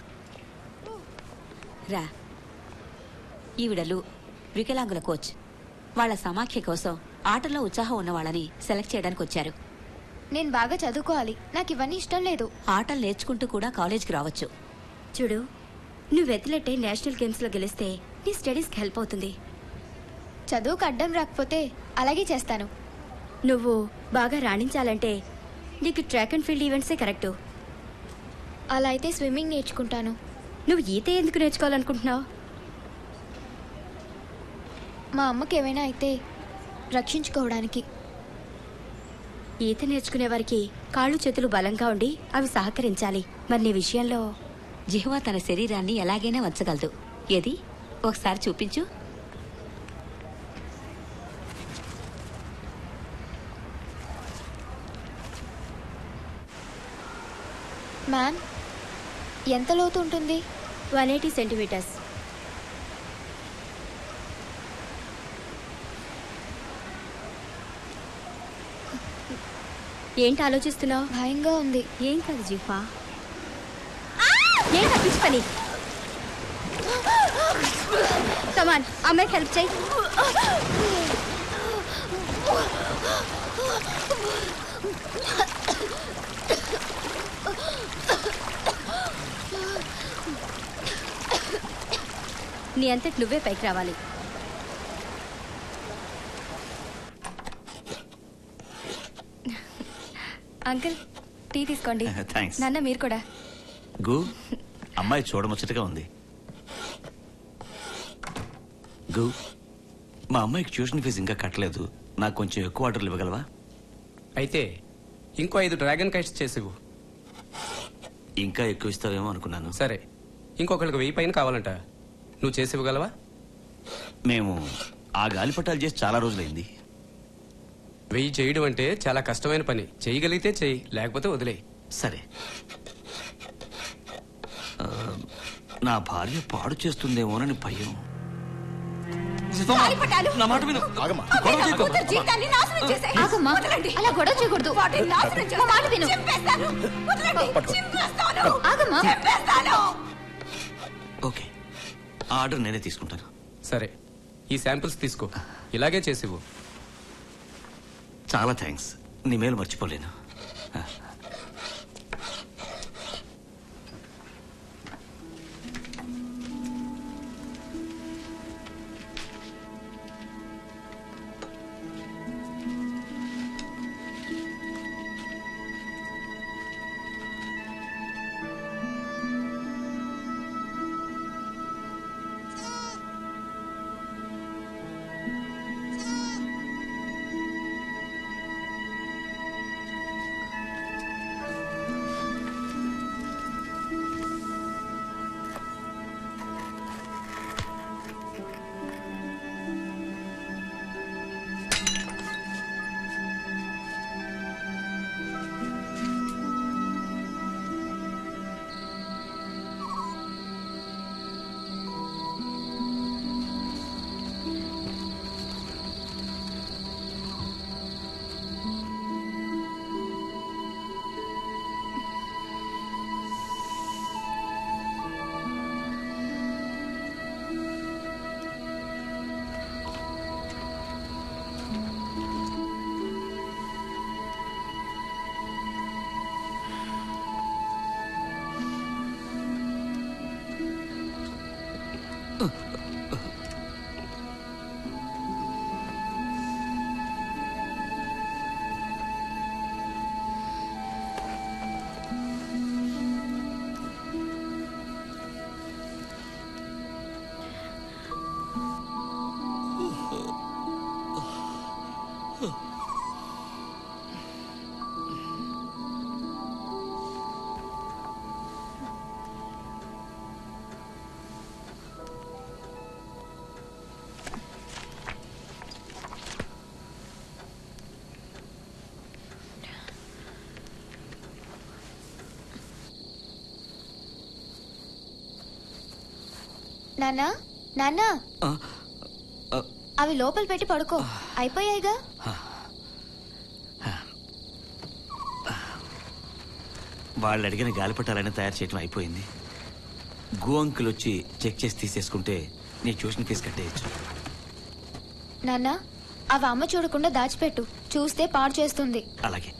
Speaker 8: రా ఈవిడలు వికలాంగుల కోచ్ వాళ్ళ సమాఖ్య కోసం ఆటల్లో ఉత్సాహం ఉన్న వాళ్ళని సెలెక్ట్ చేయడానికి వచ్చారు
Speaker 4: నేను బాగా చదువుకోవాలి నాకు ఇవన్నీ ఇష్టం లేదు
Speaker 8: ఆటలు నేర్చుకుంటూ కూడా కాలేజ్కి రావచ్చు
Speaker 13: చూడు నువ్వు ఎత్తులెట్టే నేషనల్ గేమ్స్లో గెలిస్తే నీ స్టడీస్కి హెల్ప్ అవుతుంది
Speaker 4: చదువుకు అడ్డం రాకపోతే అలాగే చేస్తాను
Speaker 13: నువ్వు బాగా రాణించాలంటే నీకు ట్రాక్ అండ్ ఫీల్డ్ ఈవెంట్సే కరెక్టు
Speaker 4: అలా అయితే స్విమ్మింగ్ నేర్చుకుంటాను
Speaker 13: నువ్వు ఈత ఎందుకు నేర్చుకోవాలనుకుంటున్నావు
Speaker 4: మా అమ్మకి ఏమైనా అయితే రక్షించుకోవడానికి
Speaker 13: ఈత నేర్చుకునే వారికి కాళ్ళు చేతులు బలంగా ఉండి అవి సహకరించాలి మరి నీ విషయంలో
Speaker 8: జిహ్వా తన శరీరాన్ని ఎలాగైనా వంచగలదు ఏది ఒకసారి చూపించు
Speaker 4: మ్యామ్ ఎంత లోతు ఉంటుంది
Speaker 13: వన్ ఎయిటీ సెంటీమీటర్స్ ఏంటి ఆలోచిస్తున్నావు
Speaker 4: భయంగా ఉంది
Speaker 13: ఏం కాదు జిహ్వా ఏంటి పిచ్చి పని కమాన్ అమ్మాయికి హెల్ప్ చేయి నీ అంతటి నువ్వే పైకి రావాలి
Speaker 4: అంకుల్ టీ తీసుకోండి
Speaker 2: థ్యాంక్స్
Speaker 4: నాన్న మీరు కూడా
Speaker 2: గు అమ్మాయి చూడముచ్చటగా ఉంది గు మా అమ్మాయికి ట్యూషన్ ఫీజు ఇంకా కట్టలేదు నాకు కొంచెం ఎక్కువ ఆర్డర్లు ఇవ్వగలవా
Speaker 1: అయితే ఇంకో ఐదు డ్రాగన్ కైట్స్ చేసివు
Speaker 2: ఇంకా ఎక్కువ ఇస్తావేమో అనుకున్నాను
Speaker 1: సరే ఇంకొకరికి వెయ్యి పైన కావాలంట నువ్వు చేసి ఇవ్వగలవా
Speaker 2: మేము ఆ గాలిపటాలు చేసి చాలా రోజులైంది
Speaker 1: వెయ్యి చేయడం అంటే చాలా కష్టమైన పని చేయగలిగితే చెయ్యి లేకపోతే వదిలేయి
Speaker 2: సరే ఆ, నా భార్య పాడు చేస్తుందేమోనని భయం
Speaker 5: గాలిపటాలు.
Speaker 2: నా మాట విను
Speaker 5: అవి నా కూతురు జీవితాన్ని నాశనం చేశాయి.
Speaker 4: ఆగమ్మా.
Speaker 5: వదలండి.
Speaker 4: అలా గొడవ చేయకూడదు.
Speaker 5: వాటిని నాశనం
Speaker 4: మా మాట
Speaker 5: చేస్తాను.
Speaker 4: విను.
Speaker 5: చింపేస్తాను. వదలండి. చింపేస్తాను.
Speaker 4: ఆగమ్మా.
Speaker 5: చింపేస్తాను.
Speaker 2: ఓకే ఆ ఆర్డర్ నేనే తీసుకుంటాను
Speaker 1: సరే ఈ శాంపిల్స్ తీసుకో ఇలాగే చేసివు
Speaker 2: చాలా థ్యాంక్స్ నీ మేలు మర్చిపోలేను ఆ.
Speaker 4: నాన్నా నాన్నా
Speaker 2: ఆ, ఆ,
Speaker 4: అవి లోపల పెట్టి పడుకో అయిపోయాయిగా
Speaker 2: వాళ్ళు అడిగిన గాలిపటాలన్నీ తయారు చేయడం అయిపోయింది గో అంకుల్ వచ్చి చెక్ చేసి తీసేసుకుంటే నీ ట్యూషన్ ఫీజు కట్టేయచ్చు
Speaker 4: నాన్నా అవి అమ్మ చూడకుండా దాచిపెట్టు చూస్తే పాడు చేస్తుంది
Speaker 2: అలాగే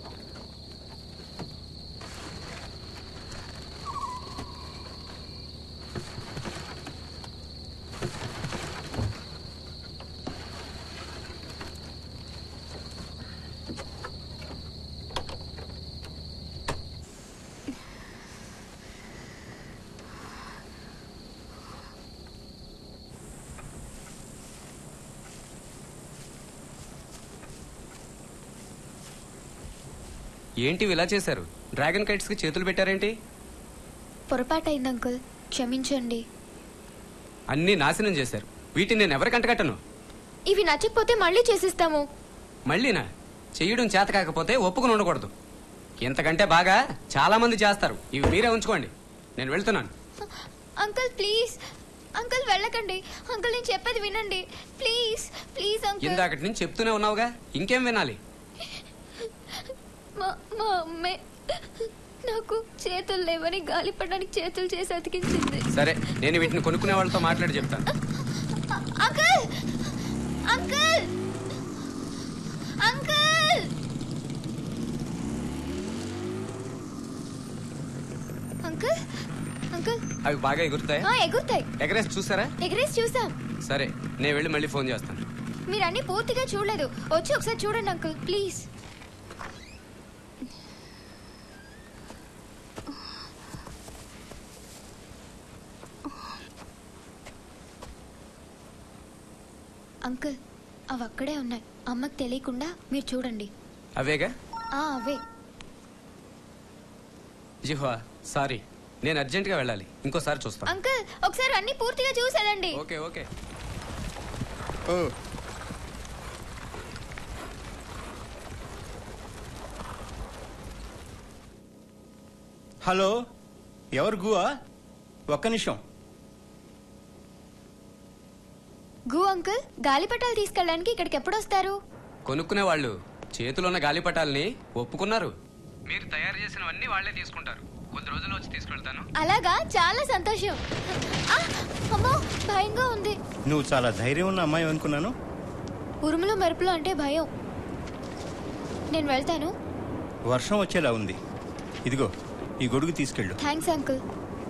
Speaker 1: ఏంటి ఇలా చేశారు డ్రాగన్ కైట్స్ కి చేతులు పెట్టారేంటి
Speaker 4: పొరపాటైంది అంకుల్ క్షమించండి
Speaker 1: అన్ని నాశనం చేశారు వీటిని నేను ఎవరికి అంటగట్టను
Speaker 4: ఇవి నచ్చకపోతే మళ్ళీ చేసిస్తాము
Speaker 1: మళ్ళీనా చెయ్యడం చేత కాకపోతే ఒప్పుకుని ఉండకూడదు ఇంతకంటే బాగా చాలా మంది చేస్తారు ఇవి మీరే ఉంచుకోండి నేను వెళ్తున్నాను
Speaker 4: అంకుల్ ప్లీజ్ అంకుల్ వెళ్ళకండి అంకుల్ నేను చెప్పేది వినండి ప్లీజ్ ప్లీజ్ అంకుల్
Speaker 1: ఇందాకటి నుంచి చెప్తూనే ఉన్నావుగా ఇంకేం వినాలి
Speaker 4: మా మా అమ్మే నాకు చేతులు లేవని గాలిపడడానికి చేతులు చేసి అతికించింది
Speaker 1: సరే నేను వీటిని కొనుక్కునే వాళ్ళతో మాట్లాడి చెప్తాను
Speaker 4: uncle uncle uncle uncle uncle
Speaker 1: అవి బాగా ఎగురుతాయి
Speaker 4: ఆ, ఎగురుతాయి
Speaker 1: ఎగరేసి చూసారా
Speaker 4: ఎగరేసి చూసాం
Speaker 1: సరే నేను వెళ్ళి మళ్ళీ ఫోన్ చేస్తాను
Speaker 4: మీరు అన్ని పూర్తిగా చూడలేదు వచ్చి ఒకసారి చూడండి అంకుల్ ప్లీజ్ అంకుల్ అవి అక్కడే ఉన్నాయి అమ్మకి తెలియకుండా మీరు చూడండి
Speaker 1: అవేగా
Speaker 4: ఆ అవే
Speaker 1: జిహ్వా సారీ నేను అర్జెంటుగా వెళ్ళాలి ఇంకోసారి చూస్తాను
Speaker 4: అంకుల్ ఒకసారి అన్ని పూర్తిగా చూసి వెళ్ళండి
Speaker 1: ఓకే ఓకే
Speaker 3: హలో ఎవరు గువా ఒక్క నిమిషం
Speaker 4: గు అంకుల్ గాలిపటాలు తీసుకెళ్ళడానికి ఇక్కడికి ఎప్పుడు వస్తారు
Speaker 1: కొనుక్కునే వాళ్ళు చేతిలో ఉన్న గాలిపటాలని ఒప్పుకున్నారు మీరు తయారు చేసినవన్నీ వాళ్ళే తీసుకుంటారు కొద్ది రోజులు వచ్చి తీసుకెళ్తాను
Speaker 4: అలాగా చాలా సంతోషం ఆ, అమ్మో భయంగా ఉంది
Speaker 3: నువ్వు చాలా ధైర్యం ఉన్న అమ్మాయి అనుకున్నాను
Speaker 4: ఉరుములు మెరుపులు అంటే భయం నేను వెళ్తాను
Speaker 3: వర్షం వచ్చేలా ఉంది ఇదిగో ఈ గొడుగు తీసుకెళ్ళు
Speaker 4: థ్యాంక్స్ అంకుల్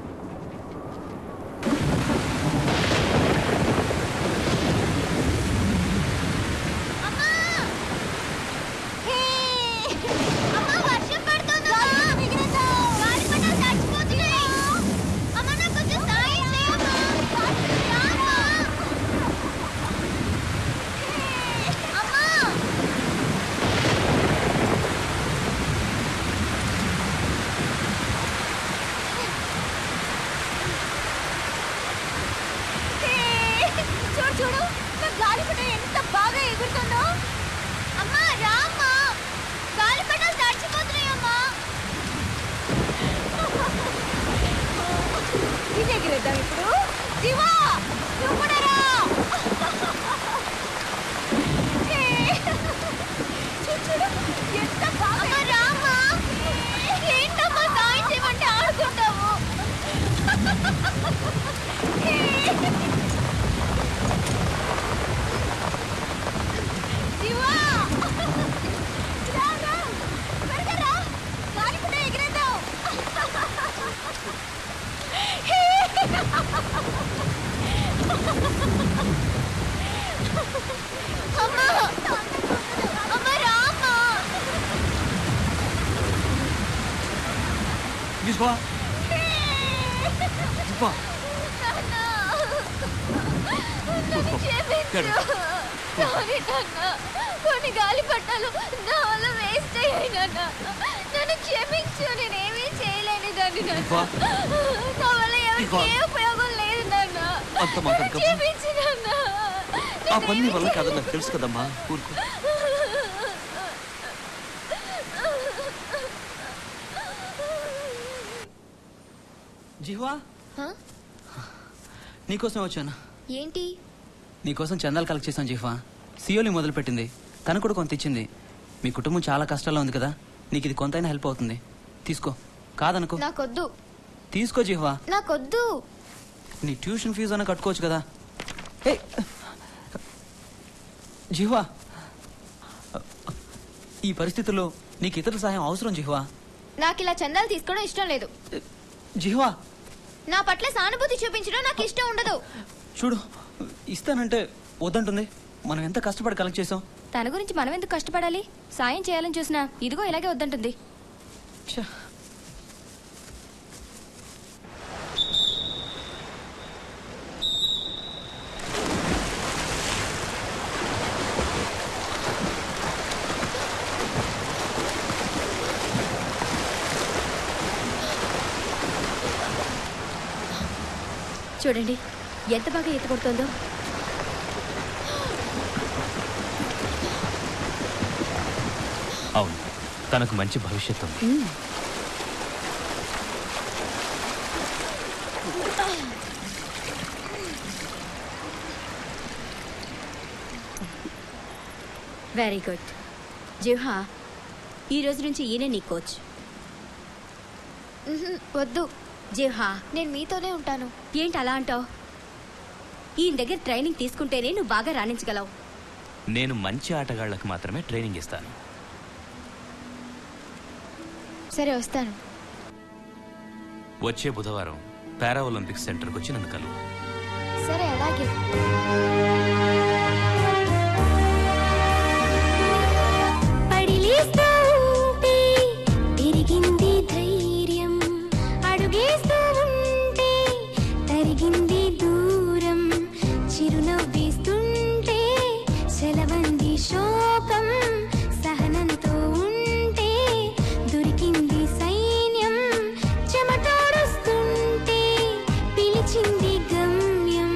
Speaker 10: చూడు చూడు నా గాలిపటం ఎంత బాగా ఎగురుతుందో అమ్మా రామ్మా గాలిపటాలు తడిచిపోతున్నాయమ్మా ఇది ఎగిరేద్దాం ఇప్పుడు శివా నువ్వు కూడా రా ఏ, చూడు చూడు ఎంత బాగా రామ్మా ఏంటమ్మా సాయం చేయమంటే ఆడుకుంటావు శివా రా రా త్వరగా రా గాలిపటం ఎగిరేద్దాం అమ్మా అమ్మా రామ్మా
Speaker 2: తీసుకో తీసుకో
Speaker 10: నన్ను క్షమించు సారీ నాన్న కొన్ని గాలి పట్టాలు నా వల్ల వేస్ట్ అయ్యాయి నాన్న నన్ను క్షమించు నేనేమీ చేయలేని దాన్ని
Speaker 2: ఇవ్వా.
Speaker 10: నాన్న నా వల్ల ఎవరికి
Speaker 2: ఇవ్వా.
Speaker 10: ఏ ఉపయోగం లేదు నాన్న
Speaker 2: అంత మాట్లాడకమ్మా.
Speaker 10: క్షమించు నాన్న
Speaker 2: ఆ పని నీ వల్ల కాదని నాకు తెలుసు కదమ్మా ఊరుకో
Speaker 6: జిహ్వా
Speaker 4: హ?
Speaker 6: నీకోసం వచ్చాను
Speaker 12: ఏంటి
Speaker 6: నీకోసం చందాలు కలెక్ట్ చేశాను జీఫా సియోలి మొదలు పెట్టింది తను కూడా కొంత ఇచ్చింది మీ కుటుంబం చాలా కష్టాల్లో ఉంది కదా నీకు ఇది కొంతైనా హెల్ప్ అవుతుంది తీసుకో కాదనుకో
Speaker 12: నాకొద్దు
Speaker 6: తీసుకో జీవా
Speaker 12: నాకొద్దు
Speaker 6: నీ ట్యూషన్ ఫీజు అన్న కట్టుకోవచ్చు కదా ఏ జీవా ఈ పరిస్థితుల్లో నీకు ఇతరుల సహాయం అవసరం జీవా
Speaker 12: నాకు ఇలా చందాలు తీసుకోవడం ఇష్టం లేదు
Speaker 6: జీవా
Speaker 12: నా పట్ల సానుభూతి చూపించడం నాకు ఇష్టం ఉండదు
Speaker 6: చూడు ఇస్తానంటే వద్దంటుంది మనం ఎంత కష్టపడి కలెక్ట్ చేసాం
Speaker 12: తన గురించి మనం ఎందుకు కష్టపడాలి సాయం చేయాలని చూసినా ఇదిగో ఇలాగే వద్దంటుంది
Speaker 6: ఛ.
Speaker 13: చూడండి ఎంత బాగా ఈత కొడుతుందో
Speaker 14: అవును తనకు మంచి భవిష్యత్తు ఉంది
Speaker 13: వెరీ గుడ్ జిహా ఈ రోజు నుంచి ఈయన నీ కోచ్
Speaker 12: ఉహుం, వద్దు
Speaker 13: జిహా
Speaker 12: నేను మీతోనే ఉంటాను
Speaker 13: ఏంటి అలా అంటావు ఈయన దగ్గర ట్రైనింగ్ తీసుకుంటేనే నువ్వు బాగా రాణించగలవు
Speaker 14: నేను మంచి ఆటగాళ్లకు మాత్రమే ట్రైనింగ్ ఇస్తాను
Speaker 12: సరే వస్తాను
Speaker 14: వచ్చే బుధవారం పారా ఒలింపిక్స్ సెంటర్కి వచ్చి నన్ను కలువు
Speaker 12: సరే అలాగే
Speaker 11: పడిలేస్తూ ఉంటే పెరిగింది ధైర్యం అడుగేస్తూ ఉంటే తరిగింది దూరం చిరునవ్వేస్తుంటే సెలవంది శోకం సహనంతో ఉంటే దొరికింది సైన్యం చెమటోడుస్తుంటే పిలిచింది గమ్యం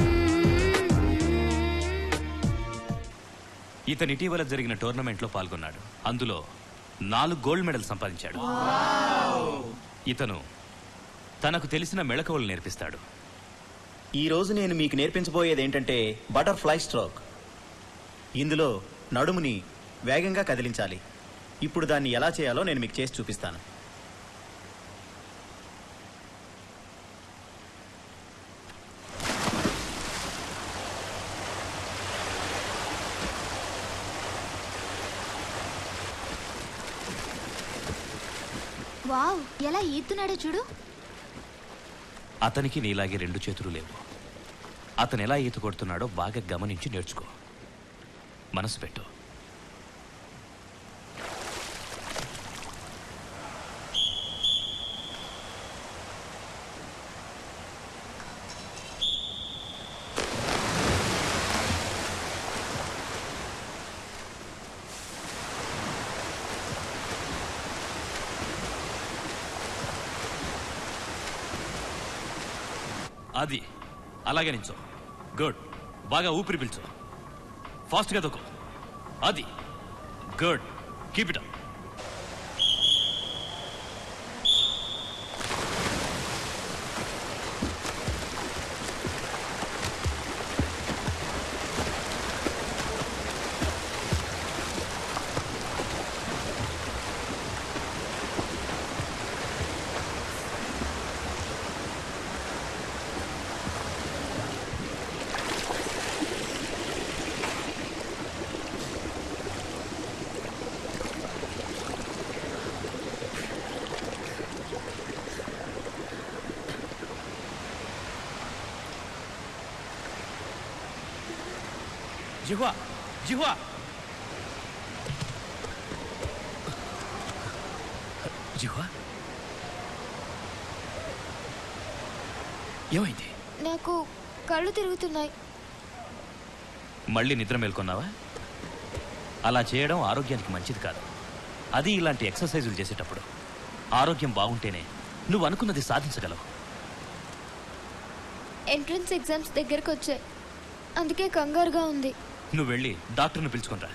Speaker 14: ఇతను ఇటీవల జరిగిన టోర్నమెంట్లో పాల్గొన్నాడు అందులో నాలుగు గోల్డ్ మెడల్ సంపాదించాడు ఇతను తనకు తెలిసిన మెళకువలు నేర్పిస్తాడు
Speaker 3: ఈ రోజు నేను మీకు నేర్పించబోయేది ఏంటంటే బటర్ఫ్లై స్ట్రోక్ ఇందులో నడుముని వేగంగా కదిలించాలి ఇప్పుడు దాన్ని ఎలా చేయాలో నేను మీకు చేసి చూపిస్తాను
Speaker 12: వావ్ ఎలా ఈతున్నాడో చూడు
Speaker 14: అతనికి నీలాగే రెండు చేతులు లేవు అతను ఎలా ఈత కొడుతున్నాడో బాగా గమనించి నేర్చుకో మనసు పెట్టు అది అలాగే నించో గుడ్ బాగా ఊపిరి పీల్చు ఫాస్ట్గా దొక్కు అది గుడ్ కీప్ ఇట్ జిహ్వా జిహ్వా జిహ్వా ఏమైంది
Speaker 12: నాకు కళ్ళు తిరుగుతున్నాయి
Speaker 14: మళ్ళీ నిద్ర మేల్కొన్నావా అలా చేయడం ఆరోగ్యానికి మంచిది కాదు అది ఇలాంటి ఎక్సర్సైజులు చేసేటప్పుడు ఆరోగ్యం బాగుంటేనే నువ్వు అనుకున్నది సాధించగలవు
Speaker 12: ఎంట్రన్స్ ఎగ్జామ్స్ దగ్గరకు వచ్చాయి అందుకే కంగారుగా ఉంది
Speaker 14: నువ్వు వెళ్ళి డాక్టర్ని పిలుచుకునిరా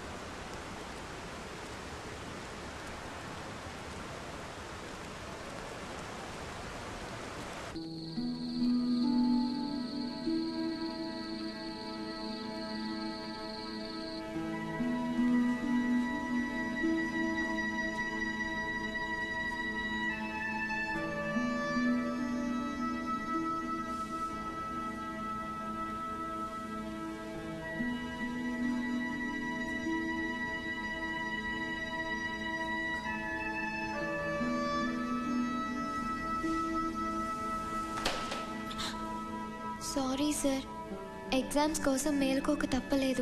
Speaker 4: సారీ సార్ ఎగ్జామ్స్ కోసం మేలుకోక తప్పలేదు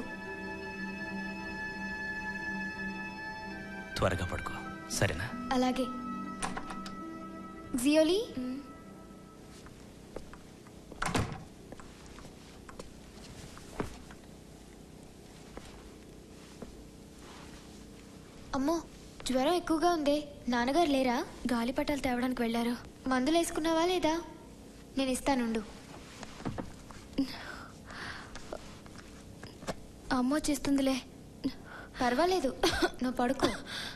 Speaker 14: త్వరగా పడుకో సరేనా
Speaker 4: అలాగే జియోలీ అమ్మో జ్వరం ఎక్కువగా ఉంది నాన్నగారు లేరా గాలిపటాలు తేవడానికి వెళ్ళారు మందులు వేసుకున్నావా లేదా నేను ఇస్తానుండు అమ్మ వచ్చేస్తుందిలే పర్వాలేదు నువ్వు పడుకో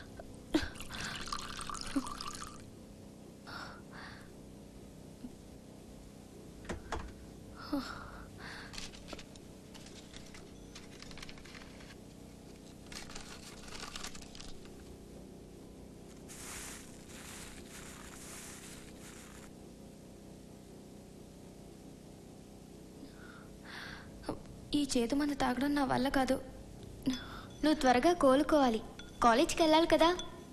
Speaker 4: ఈ చేతు మందు తాగడం నా వల్ల కాదు నువ్వు త్వరగా కోలుకోవాలి కాలేజ్కి వెళ్ళాలి కదా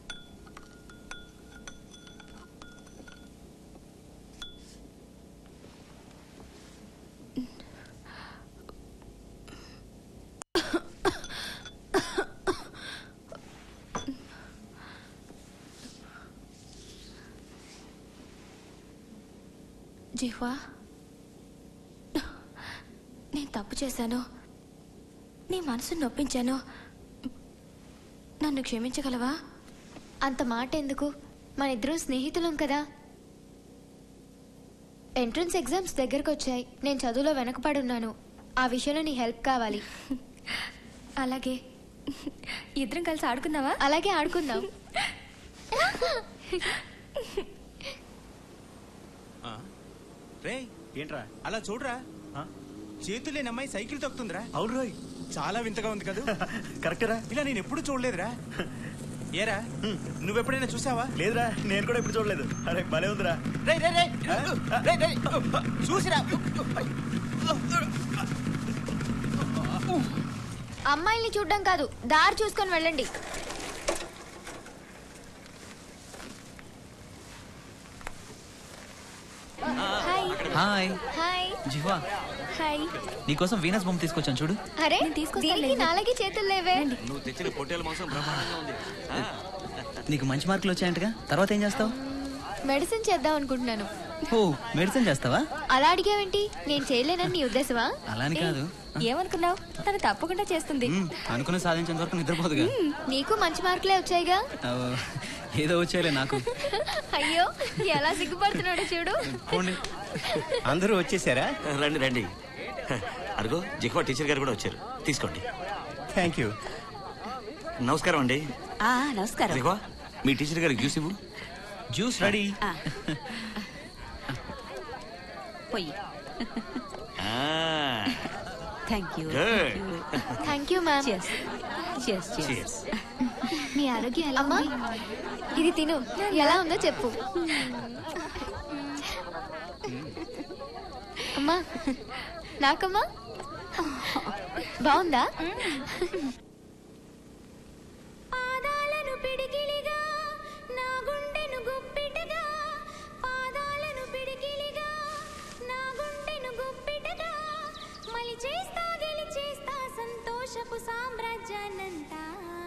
Speaker 4: జిహ్వా నేను తప్పు చేశాను నీ మనసు నొప్పించాను నన్ను క్షమించగలవా అంత మాట ఎందుకు మన ఇద్దరం స్నేహితులం కదా ఎంట్రన్స్ ఎగ్జామ్స్ దగ్గరకు వచ్చాయి నేను చదువులో వెనకపడున్నాను ఆ విషయంలో నీ హెల్ప్ కావాలి అలాగే ఇద్దరం కలిసి ఆడుకుందావా అలాగే ఆడుకుందాం
Speaker 15: రే
Speaker 3: ఏంట్రా
Speaker 15: అలా చూడరా చేతులు లేని అమ్మాయి సైకిల్ తొక్కుతుందిరా
Speaker 3: అవును రోయ్
Speaker 15: చాలా వింతగా ఉంది కదా
Speaker 3: కరెక్టరా
Speaker 15: ఇలా నేను ఎప్పుడు చూడలేదురా ఏరా నువ్వెప్పుడైనా చూసావా
Speaker 3: లేదురా నేను కూడా ఇప్పుడు చూడలేదు అరే భలే ఉందిరా
Speaker 15: రే రే రే రే రే చూసిరా
Speaker 4: అమ్మాయిల్ని చూడడం కాదు దారి చూసుకొని వెళ్ళండి hi
Speaker 6: hi
Speaker 4: hi
Speaker 6: Jihva
Speaker 4: hi
Speaker 6: నీకోసం వీనస్ బొమ్మ తీసుకొచ్చాను చూడు
Speaker 4: అరే దీనికి నాలుగే చేతులు లేవే
Speaker 2: నువ్వు తెచ్చిన పొట్టేల మాంసం బ్రహ్మాండంగా ఉంది ఆ,
Speaker 6: నీకు మంచి మార్కులు వచ్చాయంటగా తర్వాత ఏం చేస్తావు
Speaker 4: మెడిసిన్ చేద్దాం అనుకుంటున్నాను
Speaker 6: ఓ మెడిసిన్ చేస్తావా
Speaker 4: అలా అడిగావేంటి నేను చేయలేనని నీ ఉద్దేశమా
Speaker 6: అలా అని కాదు
Speaker 4: ఏమనుకున్నావు తను తప్పకుండా చేస్తుంది
Speaker 6: మ్, అనుకున్న సాధించేంత వరకు నిద్రపోదుగా
Speaker 4: నీకు మంచి మార్కులే వచ్చాయిగా
Speaker 6: ఆ, ఏదో వచ్చాయిలే నాకు
Speaker 4: అయ్యో ఎలా సిగ్గుపడుతున్నాడు చూడు
Speaker 6: పోండి
Speaker 3: అందరూ వచ్చేసారా
Speaker 2: రండి రండి అరుగో జిహ్వా టీచర్ గారు కూడా వచ్చారు తీసుకోండి
Speaker 3: థ్యాంక్ యూ
Speaker 2: నమస్కారం అండి
Speaker 8: ఆ, నమస్కారం
Speaker 2: జిహ్వా మీ టీచర్ గారికి జ్యూస్ ఇవ్వు
Speaker 6: జ్యూస్ రెడీ
Speaker 8: ఆ. పొయ్యి thank you
Speaker 2: Good.
Speaker 4: Thank you ma'am
Speaker 2: Cheers.
Speaker 4: మీ ఆరోగ్యం ఎలా అమ్మా ఇది తిను ఎలా ఉందో చెప్పు అమ్మా నాకమ్మా బాగుందా
Speaker 11: పాదాలను పిడికిలిగా నా గుండెను గుప్పిటగా పాదాలను పిడికిలిగా నా గుండెను గుప్పిటగా మలి చేస్తా గెలిచేస్తా సంతోషపు సామ్రాజ్యానంతా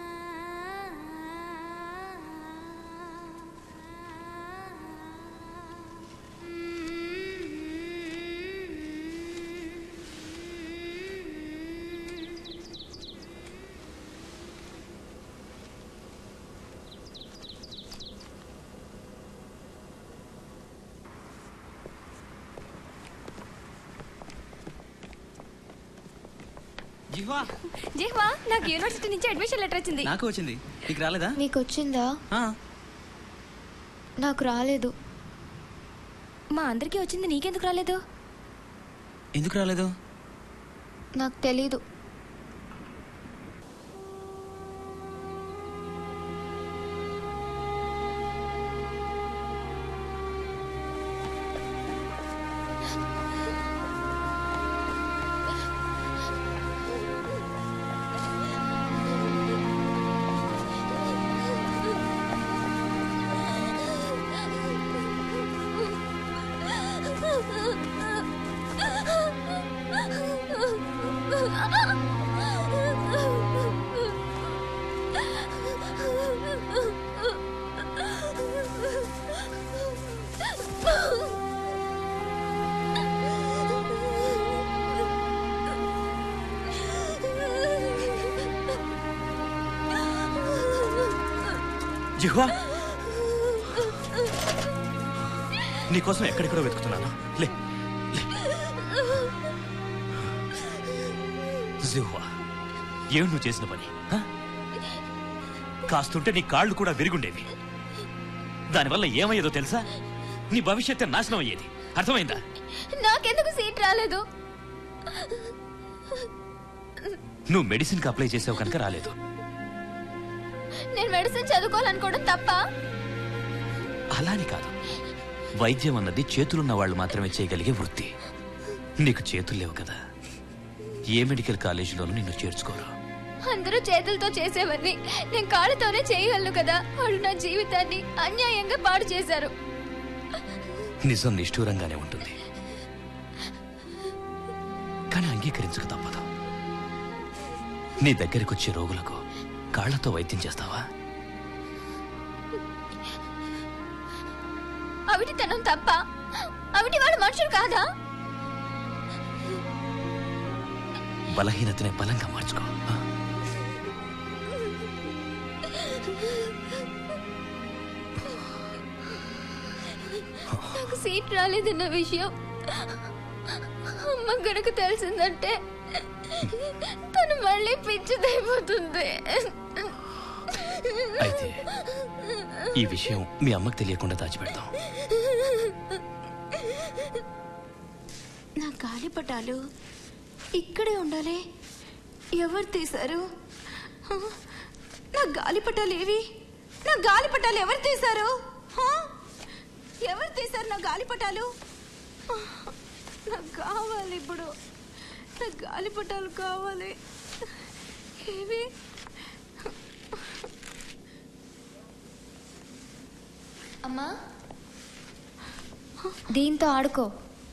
Speaker 6: జిహ్వా
Speaker 12: జిహ్వా నాకు యూనివర్సిటీ నుంచి అడ్మిషన్ లెటర్ వచ్చింది
Speaker 6: నాకు వచ్చింది నీకు రాలేదా
Speaker 4: నీకు వచ్చిందా
Speaker 6: ఆ,
Speaker 4: నాకు రాలేదు
Speaker 12: మా అందరికీ వచ్చింది నీకెందుకు రాలేదు
Speaker 6: ఎందుకు రాలేదు
Speaker 4: నాకు తెలీదు
Speaker 14: జిహ్వా నీకోసం ఎక్కడెక్కడో వెతుకుతున్నాను లే లే. జిహ్వా ఏమి నువ్వు చేసిన పని హ? కాస్తుంటే నీ కాళ్ళు కూడా విరుగుండేవి దానివల్ల ఏమయ్యేదో తెలుసా నీ భవిష్యత్తు నాశనం అయ్యేది అర్థమైందా
Speaker 12: నాకెందుకు సీట్ రాలేదు
Speaker 14: నువ్వు మెడిసిన్కి అప్లై చేసావు కనుక రాలేదు
Speaker 12: నేను మెడిసిన్ చదువుకోవాలనుకోవడం తప్ప
Speaker 14: అలాని కాదు వైద్యం అన్నది చేతులున్న వాళ్ళు మాత్రమే చేయగలిగే వృత్తి నీకు చేతులు లేవు కదా ఏ మెడికల్ కాలేజీలోనూ నిన్ను చేర్చుకోరు
Speaker 12: అందరూ చేతులతో చేసేవన్నీ నేను కాళ్ళతోనే చేయగలను కదా వాళ్ళు నా జీవితాన్ని అన్యాయంగా పాడు చేశారు
Speaker 14: నిజం నిష్ఠూరంగానే ఉంటుంది కానీ అంగీకరించక తప్పదు నీ దగ్గరికి వచ్చే రోగులకు కాళ్లతో వైద్యం చేస్తావా
Speaker 12: అవిటితనం తప్ప అవిటి వాళ్ళు మనుషులు కాదా
Speaker 14: బలహీనతనే బలంగా మార్చుకో ఆ?
Speaker 12: నాకు సీట్ రాలేదన్న విషయం అమ్మ గనక తెలిసిందంటే తను మళ్ళీ పిచ్చిదైపోతుంది
Speaker 14: అయితే ఈ విషయం మీ అమ్మకు తెలియకుండా దాచిపెడతాం
Speaker 10: నా గాలిపటాలు ఇక్కడే ఉండాలి ఎవరు తీశారు హ? నా గాలిపటాలు ఏవి నా గాలిపటాలు ఎవరు తీశారు హ? ఎవరు తీశారు నా గాలిపటాలు నాకు కావాలి ఇప్పుడు నా గాలిపటాలు కావాలి ఏవి
Speaker 4: అమ్మా దీంతో ఆడుకో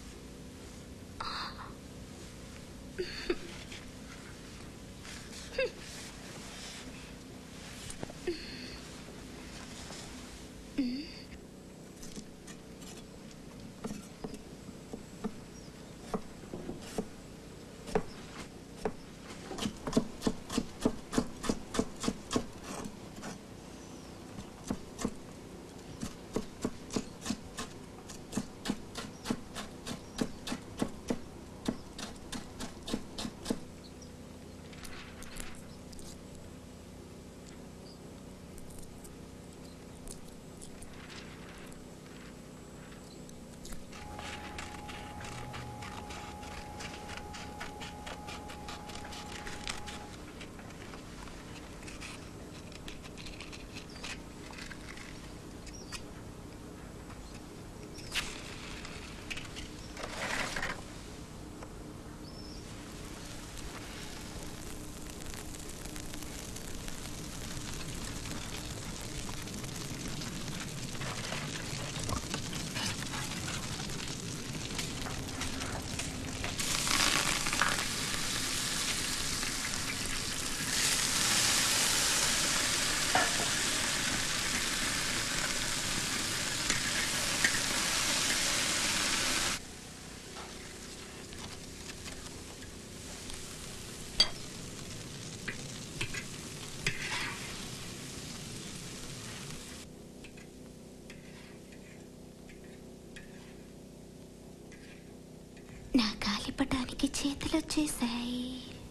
Speaker 10: నా గాలిపటానికి చేతులు వచ్చేసాయి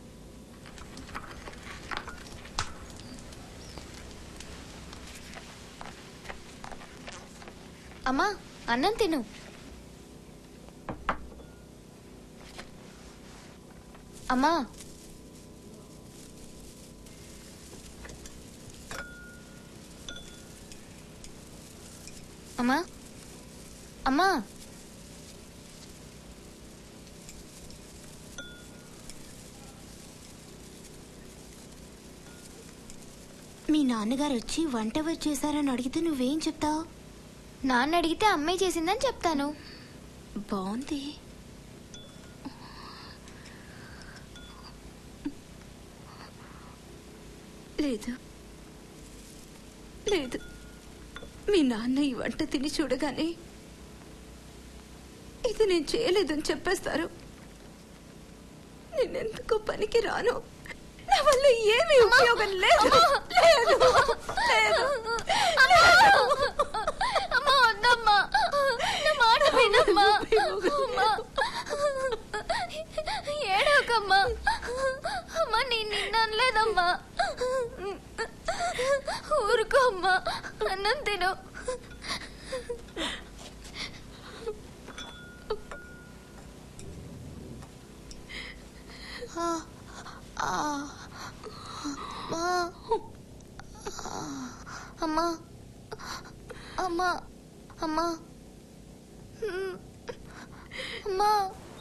Speaker 4: అమ్మా అన్నం తిను అమ్మా అమ్మా అమ్మా
Speaker 10: మీ నాన్నగారు వచ్చి వంట ఎవరు చేశారని అడిగితే నువ్వేం చెప్తావు
Speaker 4: నాన్న అడిగితే అమ్మాయి చేసిందని చెప్తాను
Speaker 10: బాగుంది లేదు లేదు మీ నాన్న ఈ వంట తిని చూడగానే ఇది నేను చేయలేదని చెప్పేస్తారు నేనెందుకు పనికి రాను నా వల్ల ఏమీ ఉపయోగం లేదు లేదు లేదు
Speaker 12: అమ్మా వద్దమ్మా నా మాట వినమ్మా అమ్మా ఏడవకమ్మా అమ్మా నేను నిన్న అనలేదమ్మా ఊరుకో అమ్మా అన్నం తిను అమ్మా అమ్మా అమ్మా అమ్మా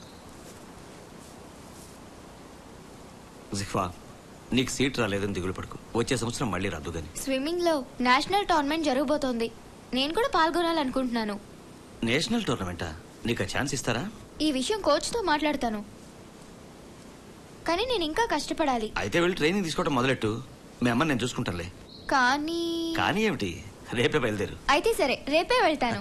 Speaker 2: జిఫా నీకు సీట్ రాలేదని దిగులు పడుకు వచ్చే సంవత్సరం మళ్ళీ రద్దు గాని
Speaker 4: స్విమ్మింగ్ లో నేషనల్ టోర్నమెంట్ జరగబోతోంది నేను కూడా పాల్గొనాలనుకుంటున్నాను
Speaker 2: నేషనల్ టోర్నమెంటా నీకు ఆ ఛాన్స్ ఇస్తారా
Speaker 4: ఈ విషయం కోచ్ తో మాట్లాడతాను కానీ నేను ఇంకా కష్టపడాలి
Speaker 2: అయితే వెళ్ళి ట్రైనింగ్ తీసుకోవడం మొదలెట్టు మీ అమ్మ నేను చూసుకుంటానులే
Speaker 4: కానీ
Speaker 2: కానీ ఏమిటి రేపే బయలుదేరు
Speaker 4: అయితే సరే రేపే వెళ్తాను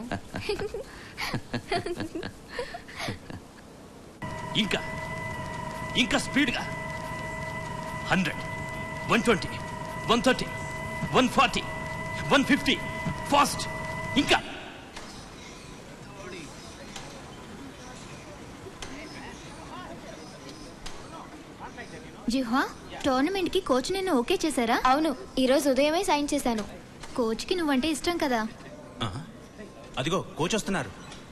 Speaker 14: ఇంకా ఇంకా స్పీడ్గా hundred one twenty one thirty one forty one fifty fast ఇంకా
Speaker 4: జిహ్వా టోర్నమెంట్ కి కోచ్ నిన్ను ఓకే చేశారా అవును ఈ రోజు ఉదయమే సైన్ చేశాను కోచ్ కి నువ్వంటే ఇష్టం కదా
Speaker 15: అదిగో కోచ్ వస్తున్నారు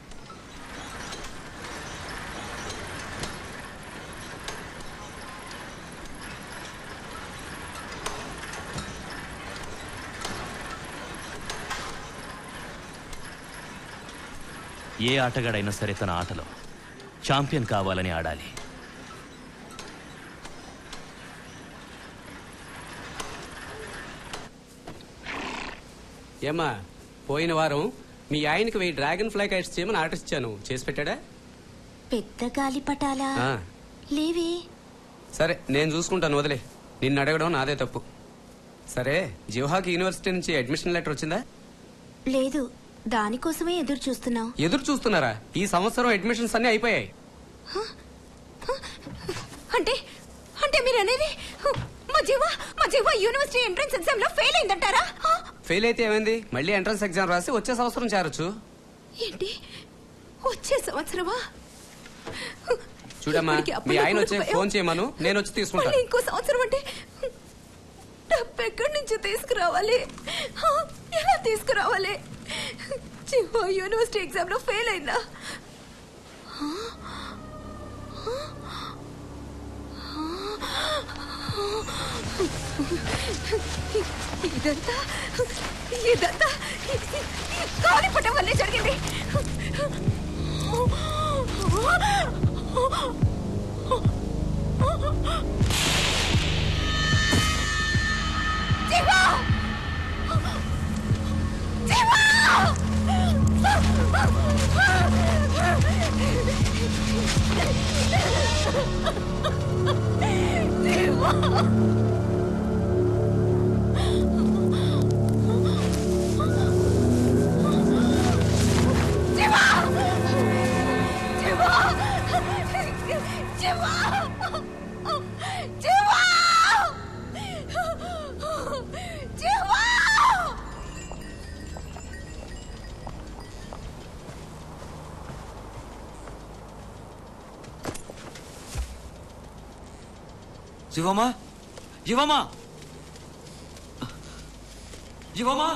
Speaker 14: ఏ ఆటగాడైనా సరే తన ఆటలో ఛాంపియన్ కావాలని ఆడాలి
Speaker 1: ఏమ్మా పోయిన వారం మీ ఆయనకి వెయ్యి డ్రాగన్ ఫ్లై కైట్స్ చేయమని ఆర్డర్ ఇచ్చాను చేసి పెట్టాడా
Speaker 8: పెద్ద గాలిపటాలా
Speaker 1: ఆ,
Speaker 8: లేవే
Speaker 1: సరే నేను చూసుకుంటాను వదిలే నిన్ను అడగడం నాదే తప్పు సరే జివహాకి యూనివర్సిటీ నుంచి అడ్మిషన్ లెటర్ వచ్చిందా
Speaker 8: లేదు దానికోసమే ఎదురు చూస్తున్నాం
Speaker 1: ఎదురు చూస్తున్నారా ఈ సంవత్సరం అడ్మిషన్స్ అన్ని అయిపోయాయి
Speaker 10: అంటే అంటే మీరు అనేది మా జీవ మా జీవ యూనివర్సిటీ ఎంట్రన్స్ ఎగ్జామ్ లో ఫెయిల్ అయిందంటారా హ?
Speaker 1: ఫెయిల్ అయితే ఏమైంది మళ్ళీ ఎంట్రన్స్ ఎగ్జామ్ రాసి వచ్చే సంవత్సరం చేరొచ్చు
Speaker 10: ఏంటి వచ్చే సంవత్సరమా
Speaker 1: చూడమ్మా
Speaker 10: ఇప్పటికి
Speaker 1: మీ
Speaker 10: అప్పుడే
Speaker 1: ఆయన వచ్చి
Speaker 10: ఊరుకుపోయావు.
Speaker 1: ఫోన్ చేయమను నేను వచ్చి
Speaker 10: మళ్ళీ
Speaker 1: తీసుకుంటాను
Speaker 10: ఇంకో సంవత్సరం అంటే డబ్బు ఎక్కడి నుంచి తీసుకురావాలి హ? ఎలా తీసుకురావాలి జీవ యూనివర్సిటీ ఎగ్జామ్ లో ఫెయిల్ అయిందా హ? ఇదంతా ఇదంతా గాలిపటం వల్లే జరిగింది జీవా జీవా జీవా జీవా జీవా జీవా జీవా జీవా
Speaker 2: జీవమ్మా జీవమ్మా జీవమ్మా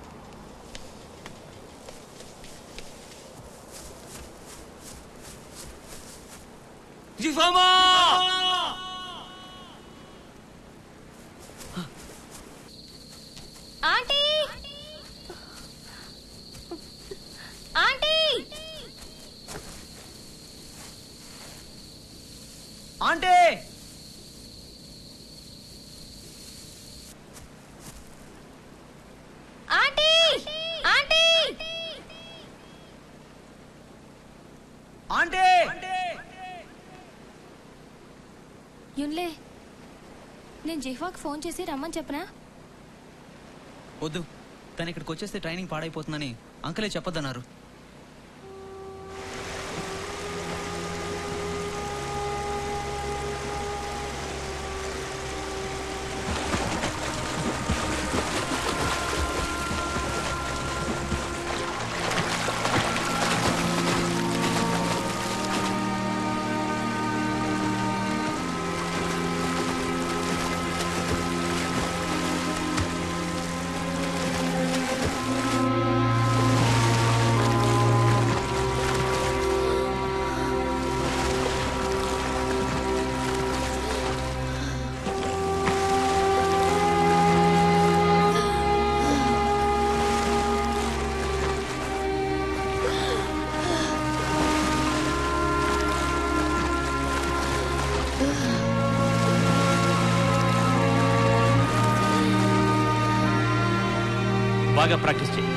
Speaker 2: జీవమ్మా
Speaker 12: aunty aunty
Speaker 6: aunty
Speaker 12: aunty aunty
Speaker 6: aunty
Speaker 12: యున్లే నేను జిహ్వాకి ఫోన్ చేసి రమ్మని చెప్పనా
Speaker 6: వద్దు తను ఇక్కడికి వచ్చేస్తే ట్రైనింగ్ పాడైపోతుందని అంకలే చెప్పొద్దన్నారు
Speaker 14: బాగా ప్రాక్టీస్ చేయి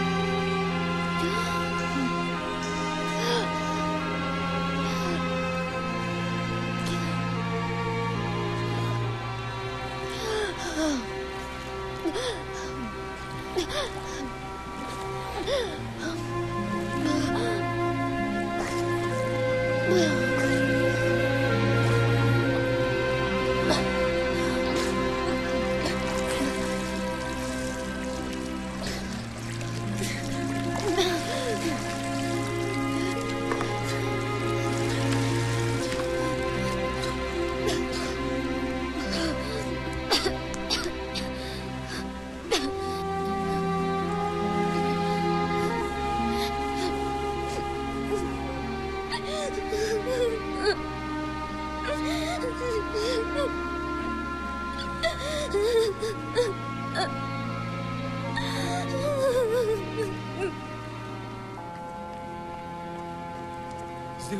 Speaker 14: శివ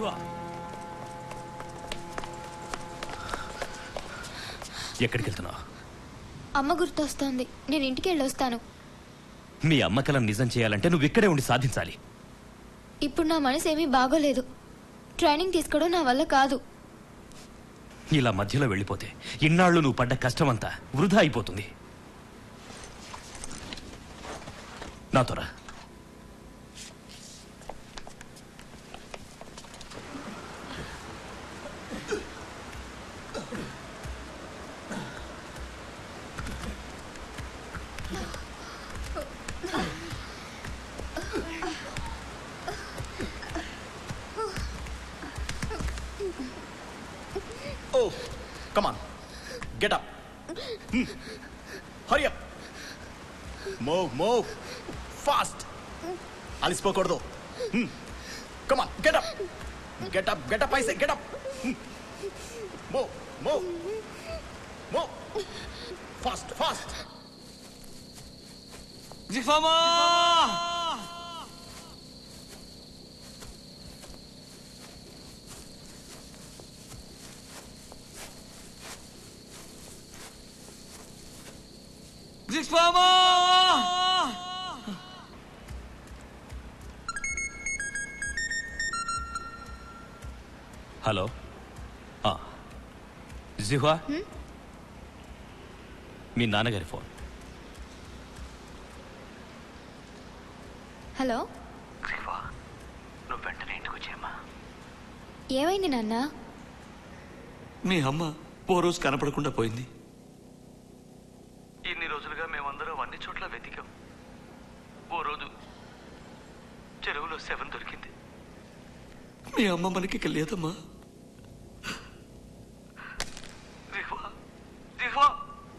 Speaker 14: ఎక్కడికి వెళ్తున్నావు
Speaker 4: అమ్మ గుర్తొస్తోంది నేను ఇంటికి వెళ్ళొస్తాను
Speaker 14: మీ అమ్మ కలం నిజం చేయాలంటే నువ్వు ఇక్కడే ఉండి సాధించాలి
Speaker 4: ఇప్పుడు నా మనసు ఏమీ బాగోలేదు ట్రైనింగ్ తీసుకోవడం నా వల్ల కాదు
Speaker 14: ఇలా మధ్యలో వెళ్ళిపోతే ఇన్నాళ్ళు నువ్వు పడ్డ కష్టమంతా వృధా అయిపోతుంది నాతో రా
Speaker 3: Oh, come on. Get up. Hmm. Hurry up. Move, move. Fast. అలిసిపోకూడదు come on get up get up get up I say get up move move move fast fast
Speaker 2: జిఫామా జిఫామా
Speaker 14: హలో ఆ. జిహ్వా మీ నాన్నగారి ఫోన్
Speaker 4: హలో
Speaker 2: నువ్వు వెంటనే ఇంటికి వచ్చేయమ్మా
Speaker 4: ఏమైంది నాన్న
Speaker 2: మీ అమ్మ ఓ రోజు కనపడకుండా పోయింది ఇన్ని రోజులుగా మేమందరం అన్ని చోట్ల వెతికాం ఓ రోజు చెరువులో శవం దొరికింది మీ అమ్మ మనకి ఇక లేదమ్మా రిహ్వా, రిహ్వా.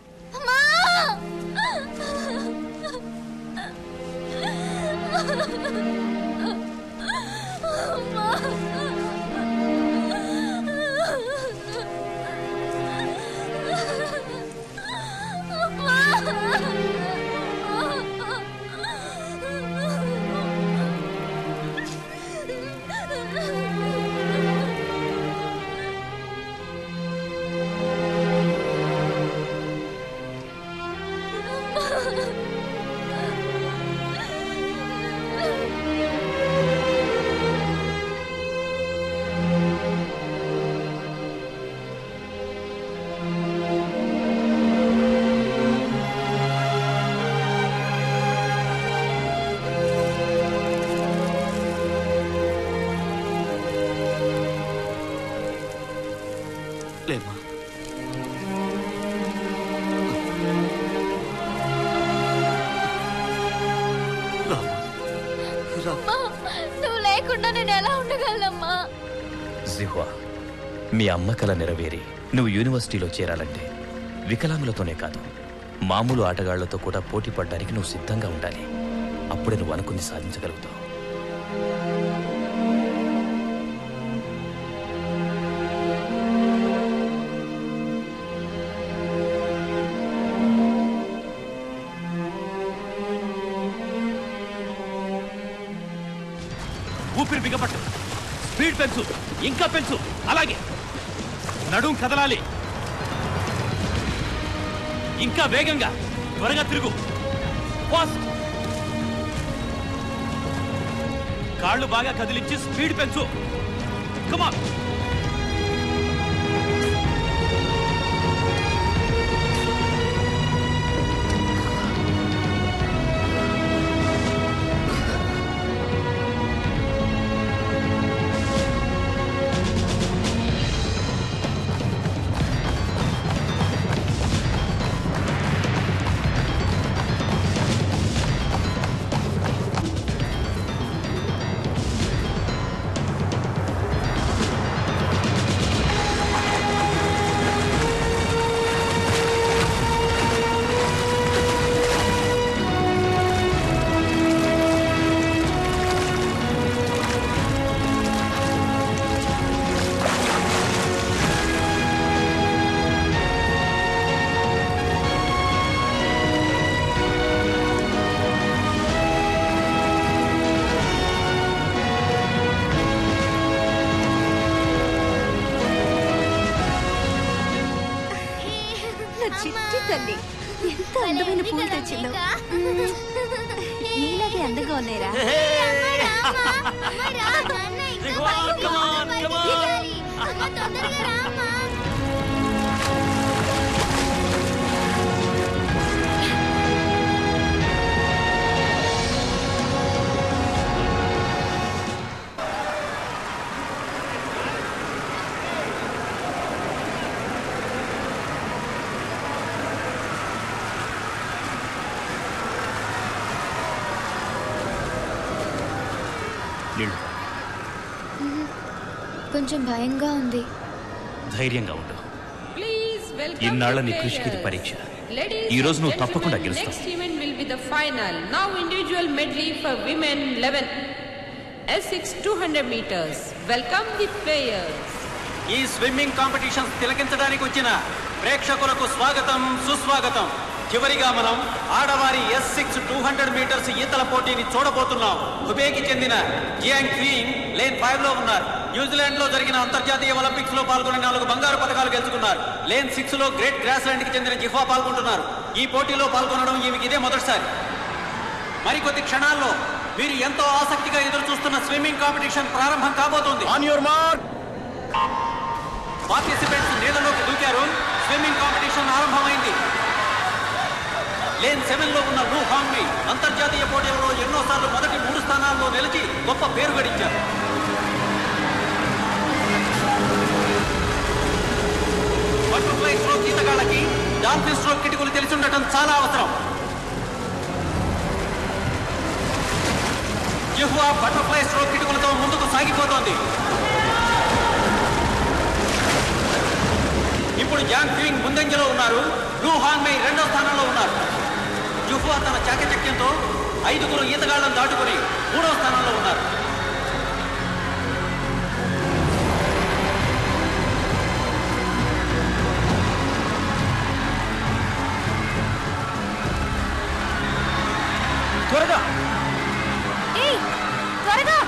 Speaker 2: లేమ్మా
Speaker 12: అమ్మా, నువ్వు లేకుండా నేను ఎలా ఉండగలనమ్మా
Speaker 14: జిహ్వా మీ అమ్మ కల నెరవేరి నువ్వు యూనివర్సిటీలో చేరాలంటే వికలాంగులతోనే కాదు మామూలు ఆటగాళ్లతో కూడా పోటీ పడడానికి నువ్వు సిద్ధంగా ఉండాలి అప్పుడే నువ్వు అనుకుంది సాధించగలుగుతావు ఊపిరి బిగపట్టు స్పీడ్ పెంచు ఇంకా పెంచు అలాగే నడుం కదలాలి ఇంకా వేగంగా త్వరగా తిరుగు ఫాస్ట్
Speaker 2: కాళ్ళు బాగా కదిలించి స్పీడ్ పెంచు కమాన్
Speaker 10: నా చిట్టి తల్లి ఎంత అందమైన పూలు తెచ్చిందో నీలాగే అందంగా ఉన్నాయిరా
Speaker 14: నీళ్ళు
Speaker 4: కొంచెం భయంగా ఉంది
Speaker 14: ధైర్యంగా ఉండు
Speaker 16: Please welcome
Speaker 14: ఇన్నాళ్ళ
Speaker 16: the
Speaker 14: నీ కృషికి ఇది
Speaker 16: players.
Speaker 14: పరీక్ష
Speaker 16: Ladies
Speaker 14: ఈ రోజు నువ్వు
Speaker 16: and
Speaker 14: తప్పకుండా
Speaker 16: gentlemen,
Speaker 14: గెలుస్తావు
Speaker 16: Next event will be the final. Now individual medley for women 11. S6 200 meters. Welcome the players.
Speaker 17: ఈ స్విమ్మింగ్ కాంపిటీషన్ తిలకించడానికి వచ్చిన ప్రేక్షకులకు స్వాగతం సుస్వాగతం చివరిగా మనం ఆడవారి S six two hundred meters ఈతల పోటీని చూడబోతున్నాం హుబేకి చెందిన జియాంగ్ క్వీన్ లేన్ ఫైవ్ లో ఉన్నారు న్యూజిలాండ్ లో జరిగిన అంతర్జాతీయ ఒలింపిక్స్ లో పాల్గొని నాలుగు బంగారు పథకాలు గెలుచుకున్నారు లేన్ సిక్స్ లో గ్రేట్ గ్రాస్లాండ్ కి చెందిన జిఫా పాల్గొంటున్నారు ఈ పోటీలో పాల్గొనడం ఈమెకి ఇదే మొదటిసారి మరికొద్ది క్షణాల్లో మీరు ఎంతో ఆసక్తిగా ఎదురు చూస్తున్న స్విమ్మింగ్ కాంపిటీషన్ ప్రారంభం కాబోతోంది ఆన్ యువర్ మార్క్ పార్టిసిపెంట్స్ నీళ్ళలోకి దూకారు స్విమ్మింగ్ కాంపిటీషన్ ఆరంభమైంది లేన్ సెవెన్ లో ఉన్న లూ హాంగ్మి అంతర్జాతీయ పోటీలలో ఎన్నోసార్లు మొదటి మూడు స్థానాల్లో నిలిచి గొప్ప పేరు గడించారు బటర్ఫ్లై స్ట్రోక్ ఈతగాళ్ళకి డాల్ఫిన్ స్ట్రోక్ కిటికలు తెలిసి ఉండటం చాలా అవసరం జిహ్వా బటర్ఫ్లై స్ట్రోక్ కిటుకులతో ముందుకు సాగిపోతోంది ఇప్పుడు జాన్ క్వింగ్ ముందంజలో ఉన్నారు లూ హాంగ్మై రెండో స్థానంలో ఉన్నారు జుహువా తన చాకచక్యంతో ఐదుగురు ఈతగాళ్లను దాటుకుని మూడో స్థానంలో ఉన్నారు
Speaker 2: త్వరగా
Speaker 10: ఏయ్ త్వరగా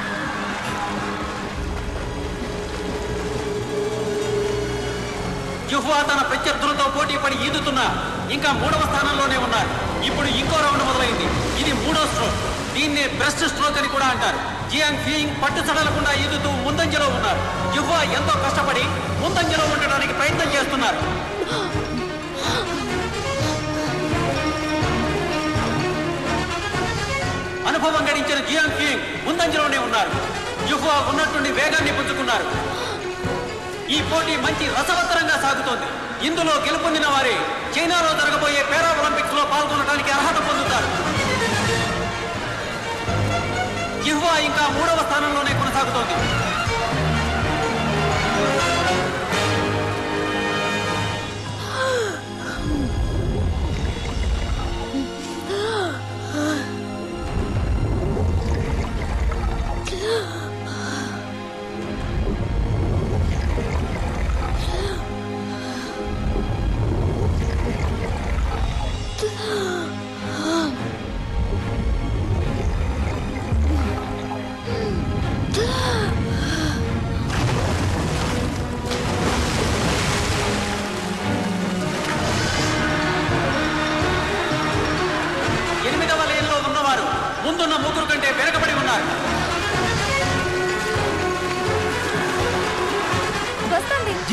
Speaker 17: జుహువా తన ప్రత్యర్థులతో పోటీ పడి ఈదుతున్నా ఇంకా మూడవ స్థానంలోనే ఉన్నారు ఇప్పుడు ఇంకో రౌండ్ మొదలైంది ఇది మూడో స్ట్రోక్ దీన్నే బ్రెస్ట్ స్ట్రోక్ అని కూడా అంటారు జియాంగ్ ఫీయింగ్ పట్టు సడలకుండా ఈదుతూ ముందంజలో ఉన్నారు జుహువా ఎంతో కష్టపడి ముందంజలో ఉండడానికి ప్రయత్నం చేస్తున్నారు అనుభవం గడించిన జియాంగ్ ఫీయింగ్ ముందంజలోనే ఉన్నారు జుహువా ఉన్నట్టుండి వేగాన్ని పుంజుకున్నారు ఈ పోటీ మంచి రసవత్తరంగా సాగుతోంది ఇందులో గెలుపొందిన వారే చైనాలో జరగబోయే పారా ఒలింపిక్స్ లో పాల్గొనడానికి అర్హత పొందుతారు జిహ్వా ఇంకా మూడవ స్థానంలోనే కొనసాగుతోంది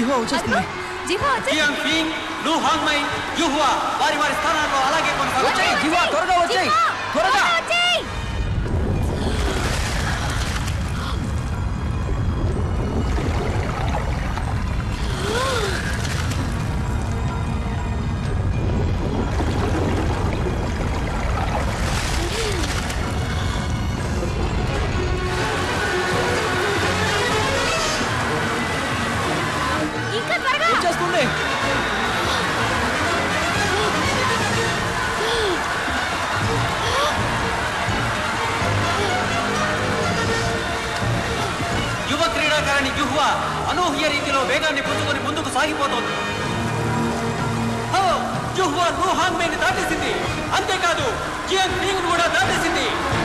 Speaker 6: జిహో వచ్చేస్తుంది
Speaker 5: జిహో వచ్చే
Speaker 17: జియాంగ్ ఫింగ్ లు హాంగ్ మై యుహువా వారి వారి స్థానాల్లో అలాగే కొనసాగుతాయి
Speaker 6: జిహో త్వరగా వచ్చాయి త్వరగా
Speaker 5: ఇంకా త్వరగా
Speaker 6: వచ్చేస్తుంది
Speaker 17: యువ క్రీడాకారిణి యుహువా అనూహ్య రీతిలో వేగాన్ని పుంజుకొని ముందుకు సాగిపోతోంది ఓ, యుహువా లు హాంగ్ మైని దాటేసింది అంతేకాదు జియాంగ్ ఫింగ్ కూడా దాటేసింది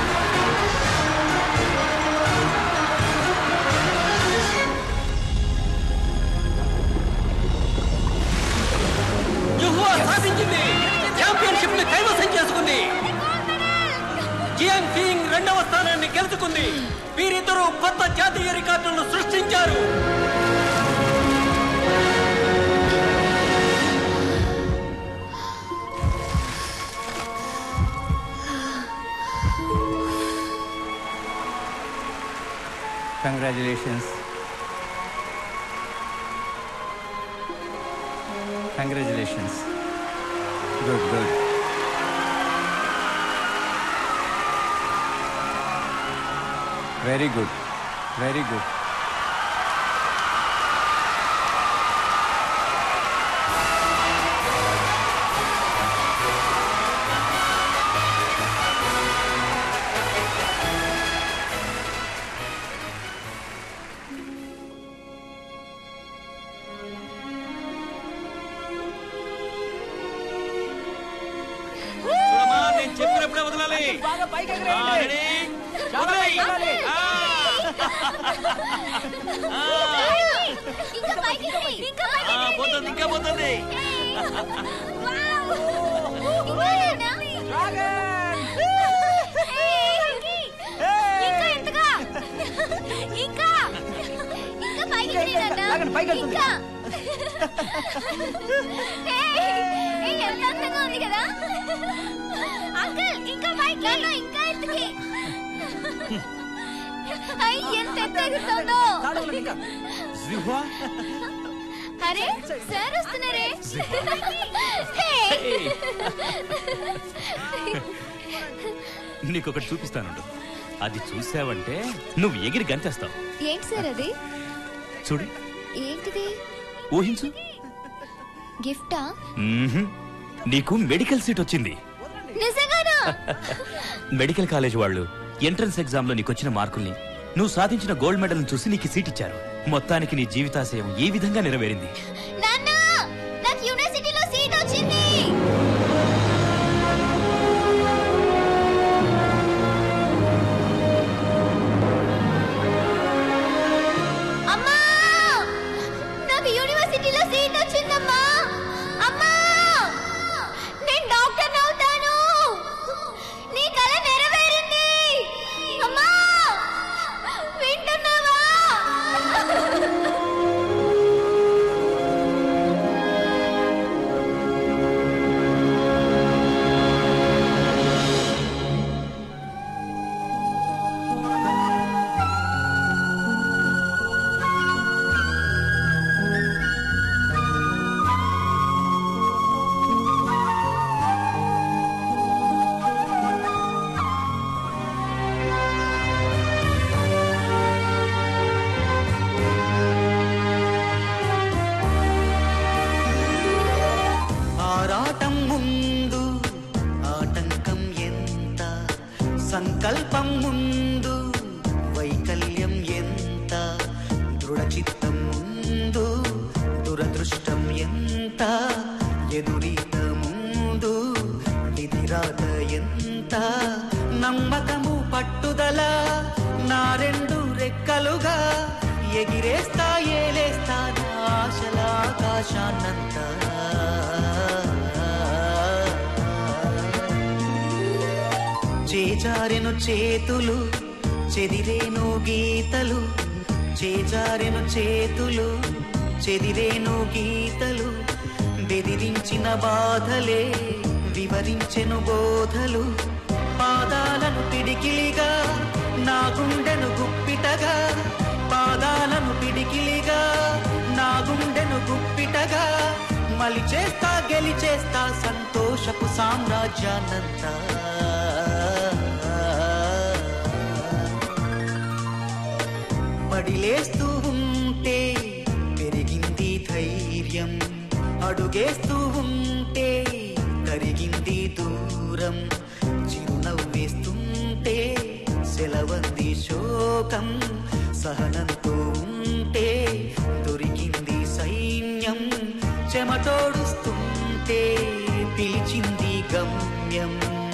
Speaker 17: యుహువా సాధించింది ఛాంపియన్షిప్ ని కైవసం చేసుకుంది జియాంగ్ ఫింగ్ రెండవ స్థానాన్ని గెలుచుకుంది వీరిద్దరూ కొత్త జాతీయ రికార్డులను సృష్టించారు
Speaker 15: congratulations congratulations good good very good very good
Speaker 17: చూడమ్మా, నేను చెప్పినప్పుడే వదలాలి ఆ, రెడీ? వదిలేయ్. ఆ.
Speaker 5: ఇంకా పైకి రండి, ఇంకా పైకి
Speaker 17: ఆ, పోతుంది ఇంకా పోతుంది
Speaker 5: ఇంకా ఎంతగా ఇంకా ఇంకా పైకి రండి, నాన్న.
Speaker 6: పైకి వెళ్తుంది.
Speaker 5: ఇంకా ఏయ్, ఏయ్, ఎంత అందంగా ఉంది కదా అంకుల్ ఇంకా పైకి నాన్న, ఇంకా ఎత్తుకి అయ్, ఎంత ఎత్తెగుతుందో
Speaker 15: జిహ్వా
Speaker 5: అరే సార్ వస్తున్నారే
Speaker 14: నీకొకటి చూపిస్తానుండు అది చూసావంటే నువ్వు ఎగిరి గంతేస్తావు
Speaker 4: ఏంటి సార్ అది
Speaker 14: చూడు
Speaker 4: ఏంటిది
Speaker 14: ఊహించు
Speaker 4: గిఫ్టా
Speaker 14: మ్మ్హ్మ్. నీకు మెడికల్ సీట్ వచ్చింది
Speaker 4: నిజంగానా
Speaker 14: మెడికల్ కాలేజ్ వాళ్ళు ఎంట్రన్స్ ఎగ్జామ్ లో నీకొచ్చిన మార్కుల్ని నువ్వు సాధించిన గోల్డ్ మెడల్ చూసి నీకు సీట్ ఇచ్చారు మొత్తానికి నీ జీవితాశయం ఏ విధంగా నెరవేరింది
Speaker 4: నాన్న నాకు యూనివర్సిటీలో సీట్ వచ్చింది అమ్మా నాకు యూనివర్సిటీలో సీట్ వచ్చిందమ్మా అమ్మా నేను డాక్టర్ అవుతాను నీ కల నెరవేరింది అమ్మా వింటున్నావా
Speaker 18: ఆరాటం ముందు ఆటంకం ఎంత సంకల్పం ముందు వైకల్యం ఎంత దృఢచిత్తం ముందు దురదృష్టం ఎంత ఎదురీత ముందు విధిరాత ఎంత నమ్మకము పట్టుదల నా రెండు రెక్కలుగా ఎగిరేస్తా ఏలేస్తా నా ఆశల ఆకాశాన్నంతా చేజారెను చేతులు చెదిరేను గీతలు చేజారెను చేతులు చెదిరేను గీతలు బెదిరించిన బాధలే వివరించెను బోధలు పాదాలను పిడికిలిగా నా గుండెను గుప్పిటగా పాదాలను పిడికిలిగా నా గుండెను గుప్పిటగా మలి చేస్తా గెలిచేస్తా సంతోషపు సామ్రాజ్యాన్నంతా పడిలేస్తూ ఉంటే పెరిగింది ధైర్యం అడుగేస్తూ ఉంటే కరిగింది దూరం చిరునవ్వేస్తుంటే సెలవంది శోకం సహనంతో ఉంటే దొరికింది సైన్యం చెమటోడుస్తుంటే పిలిచింది గమ్యం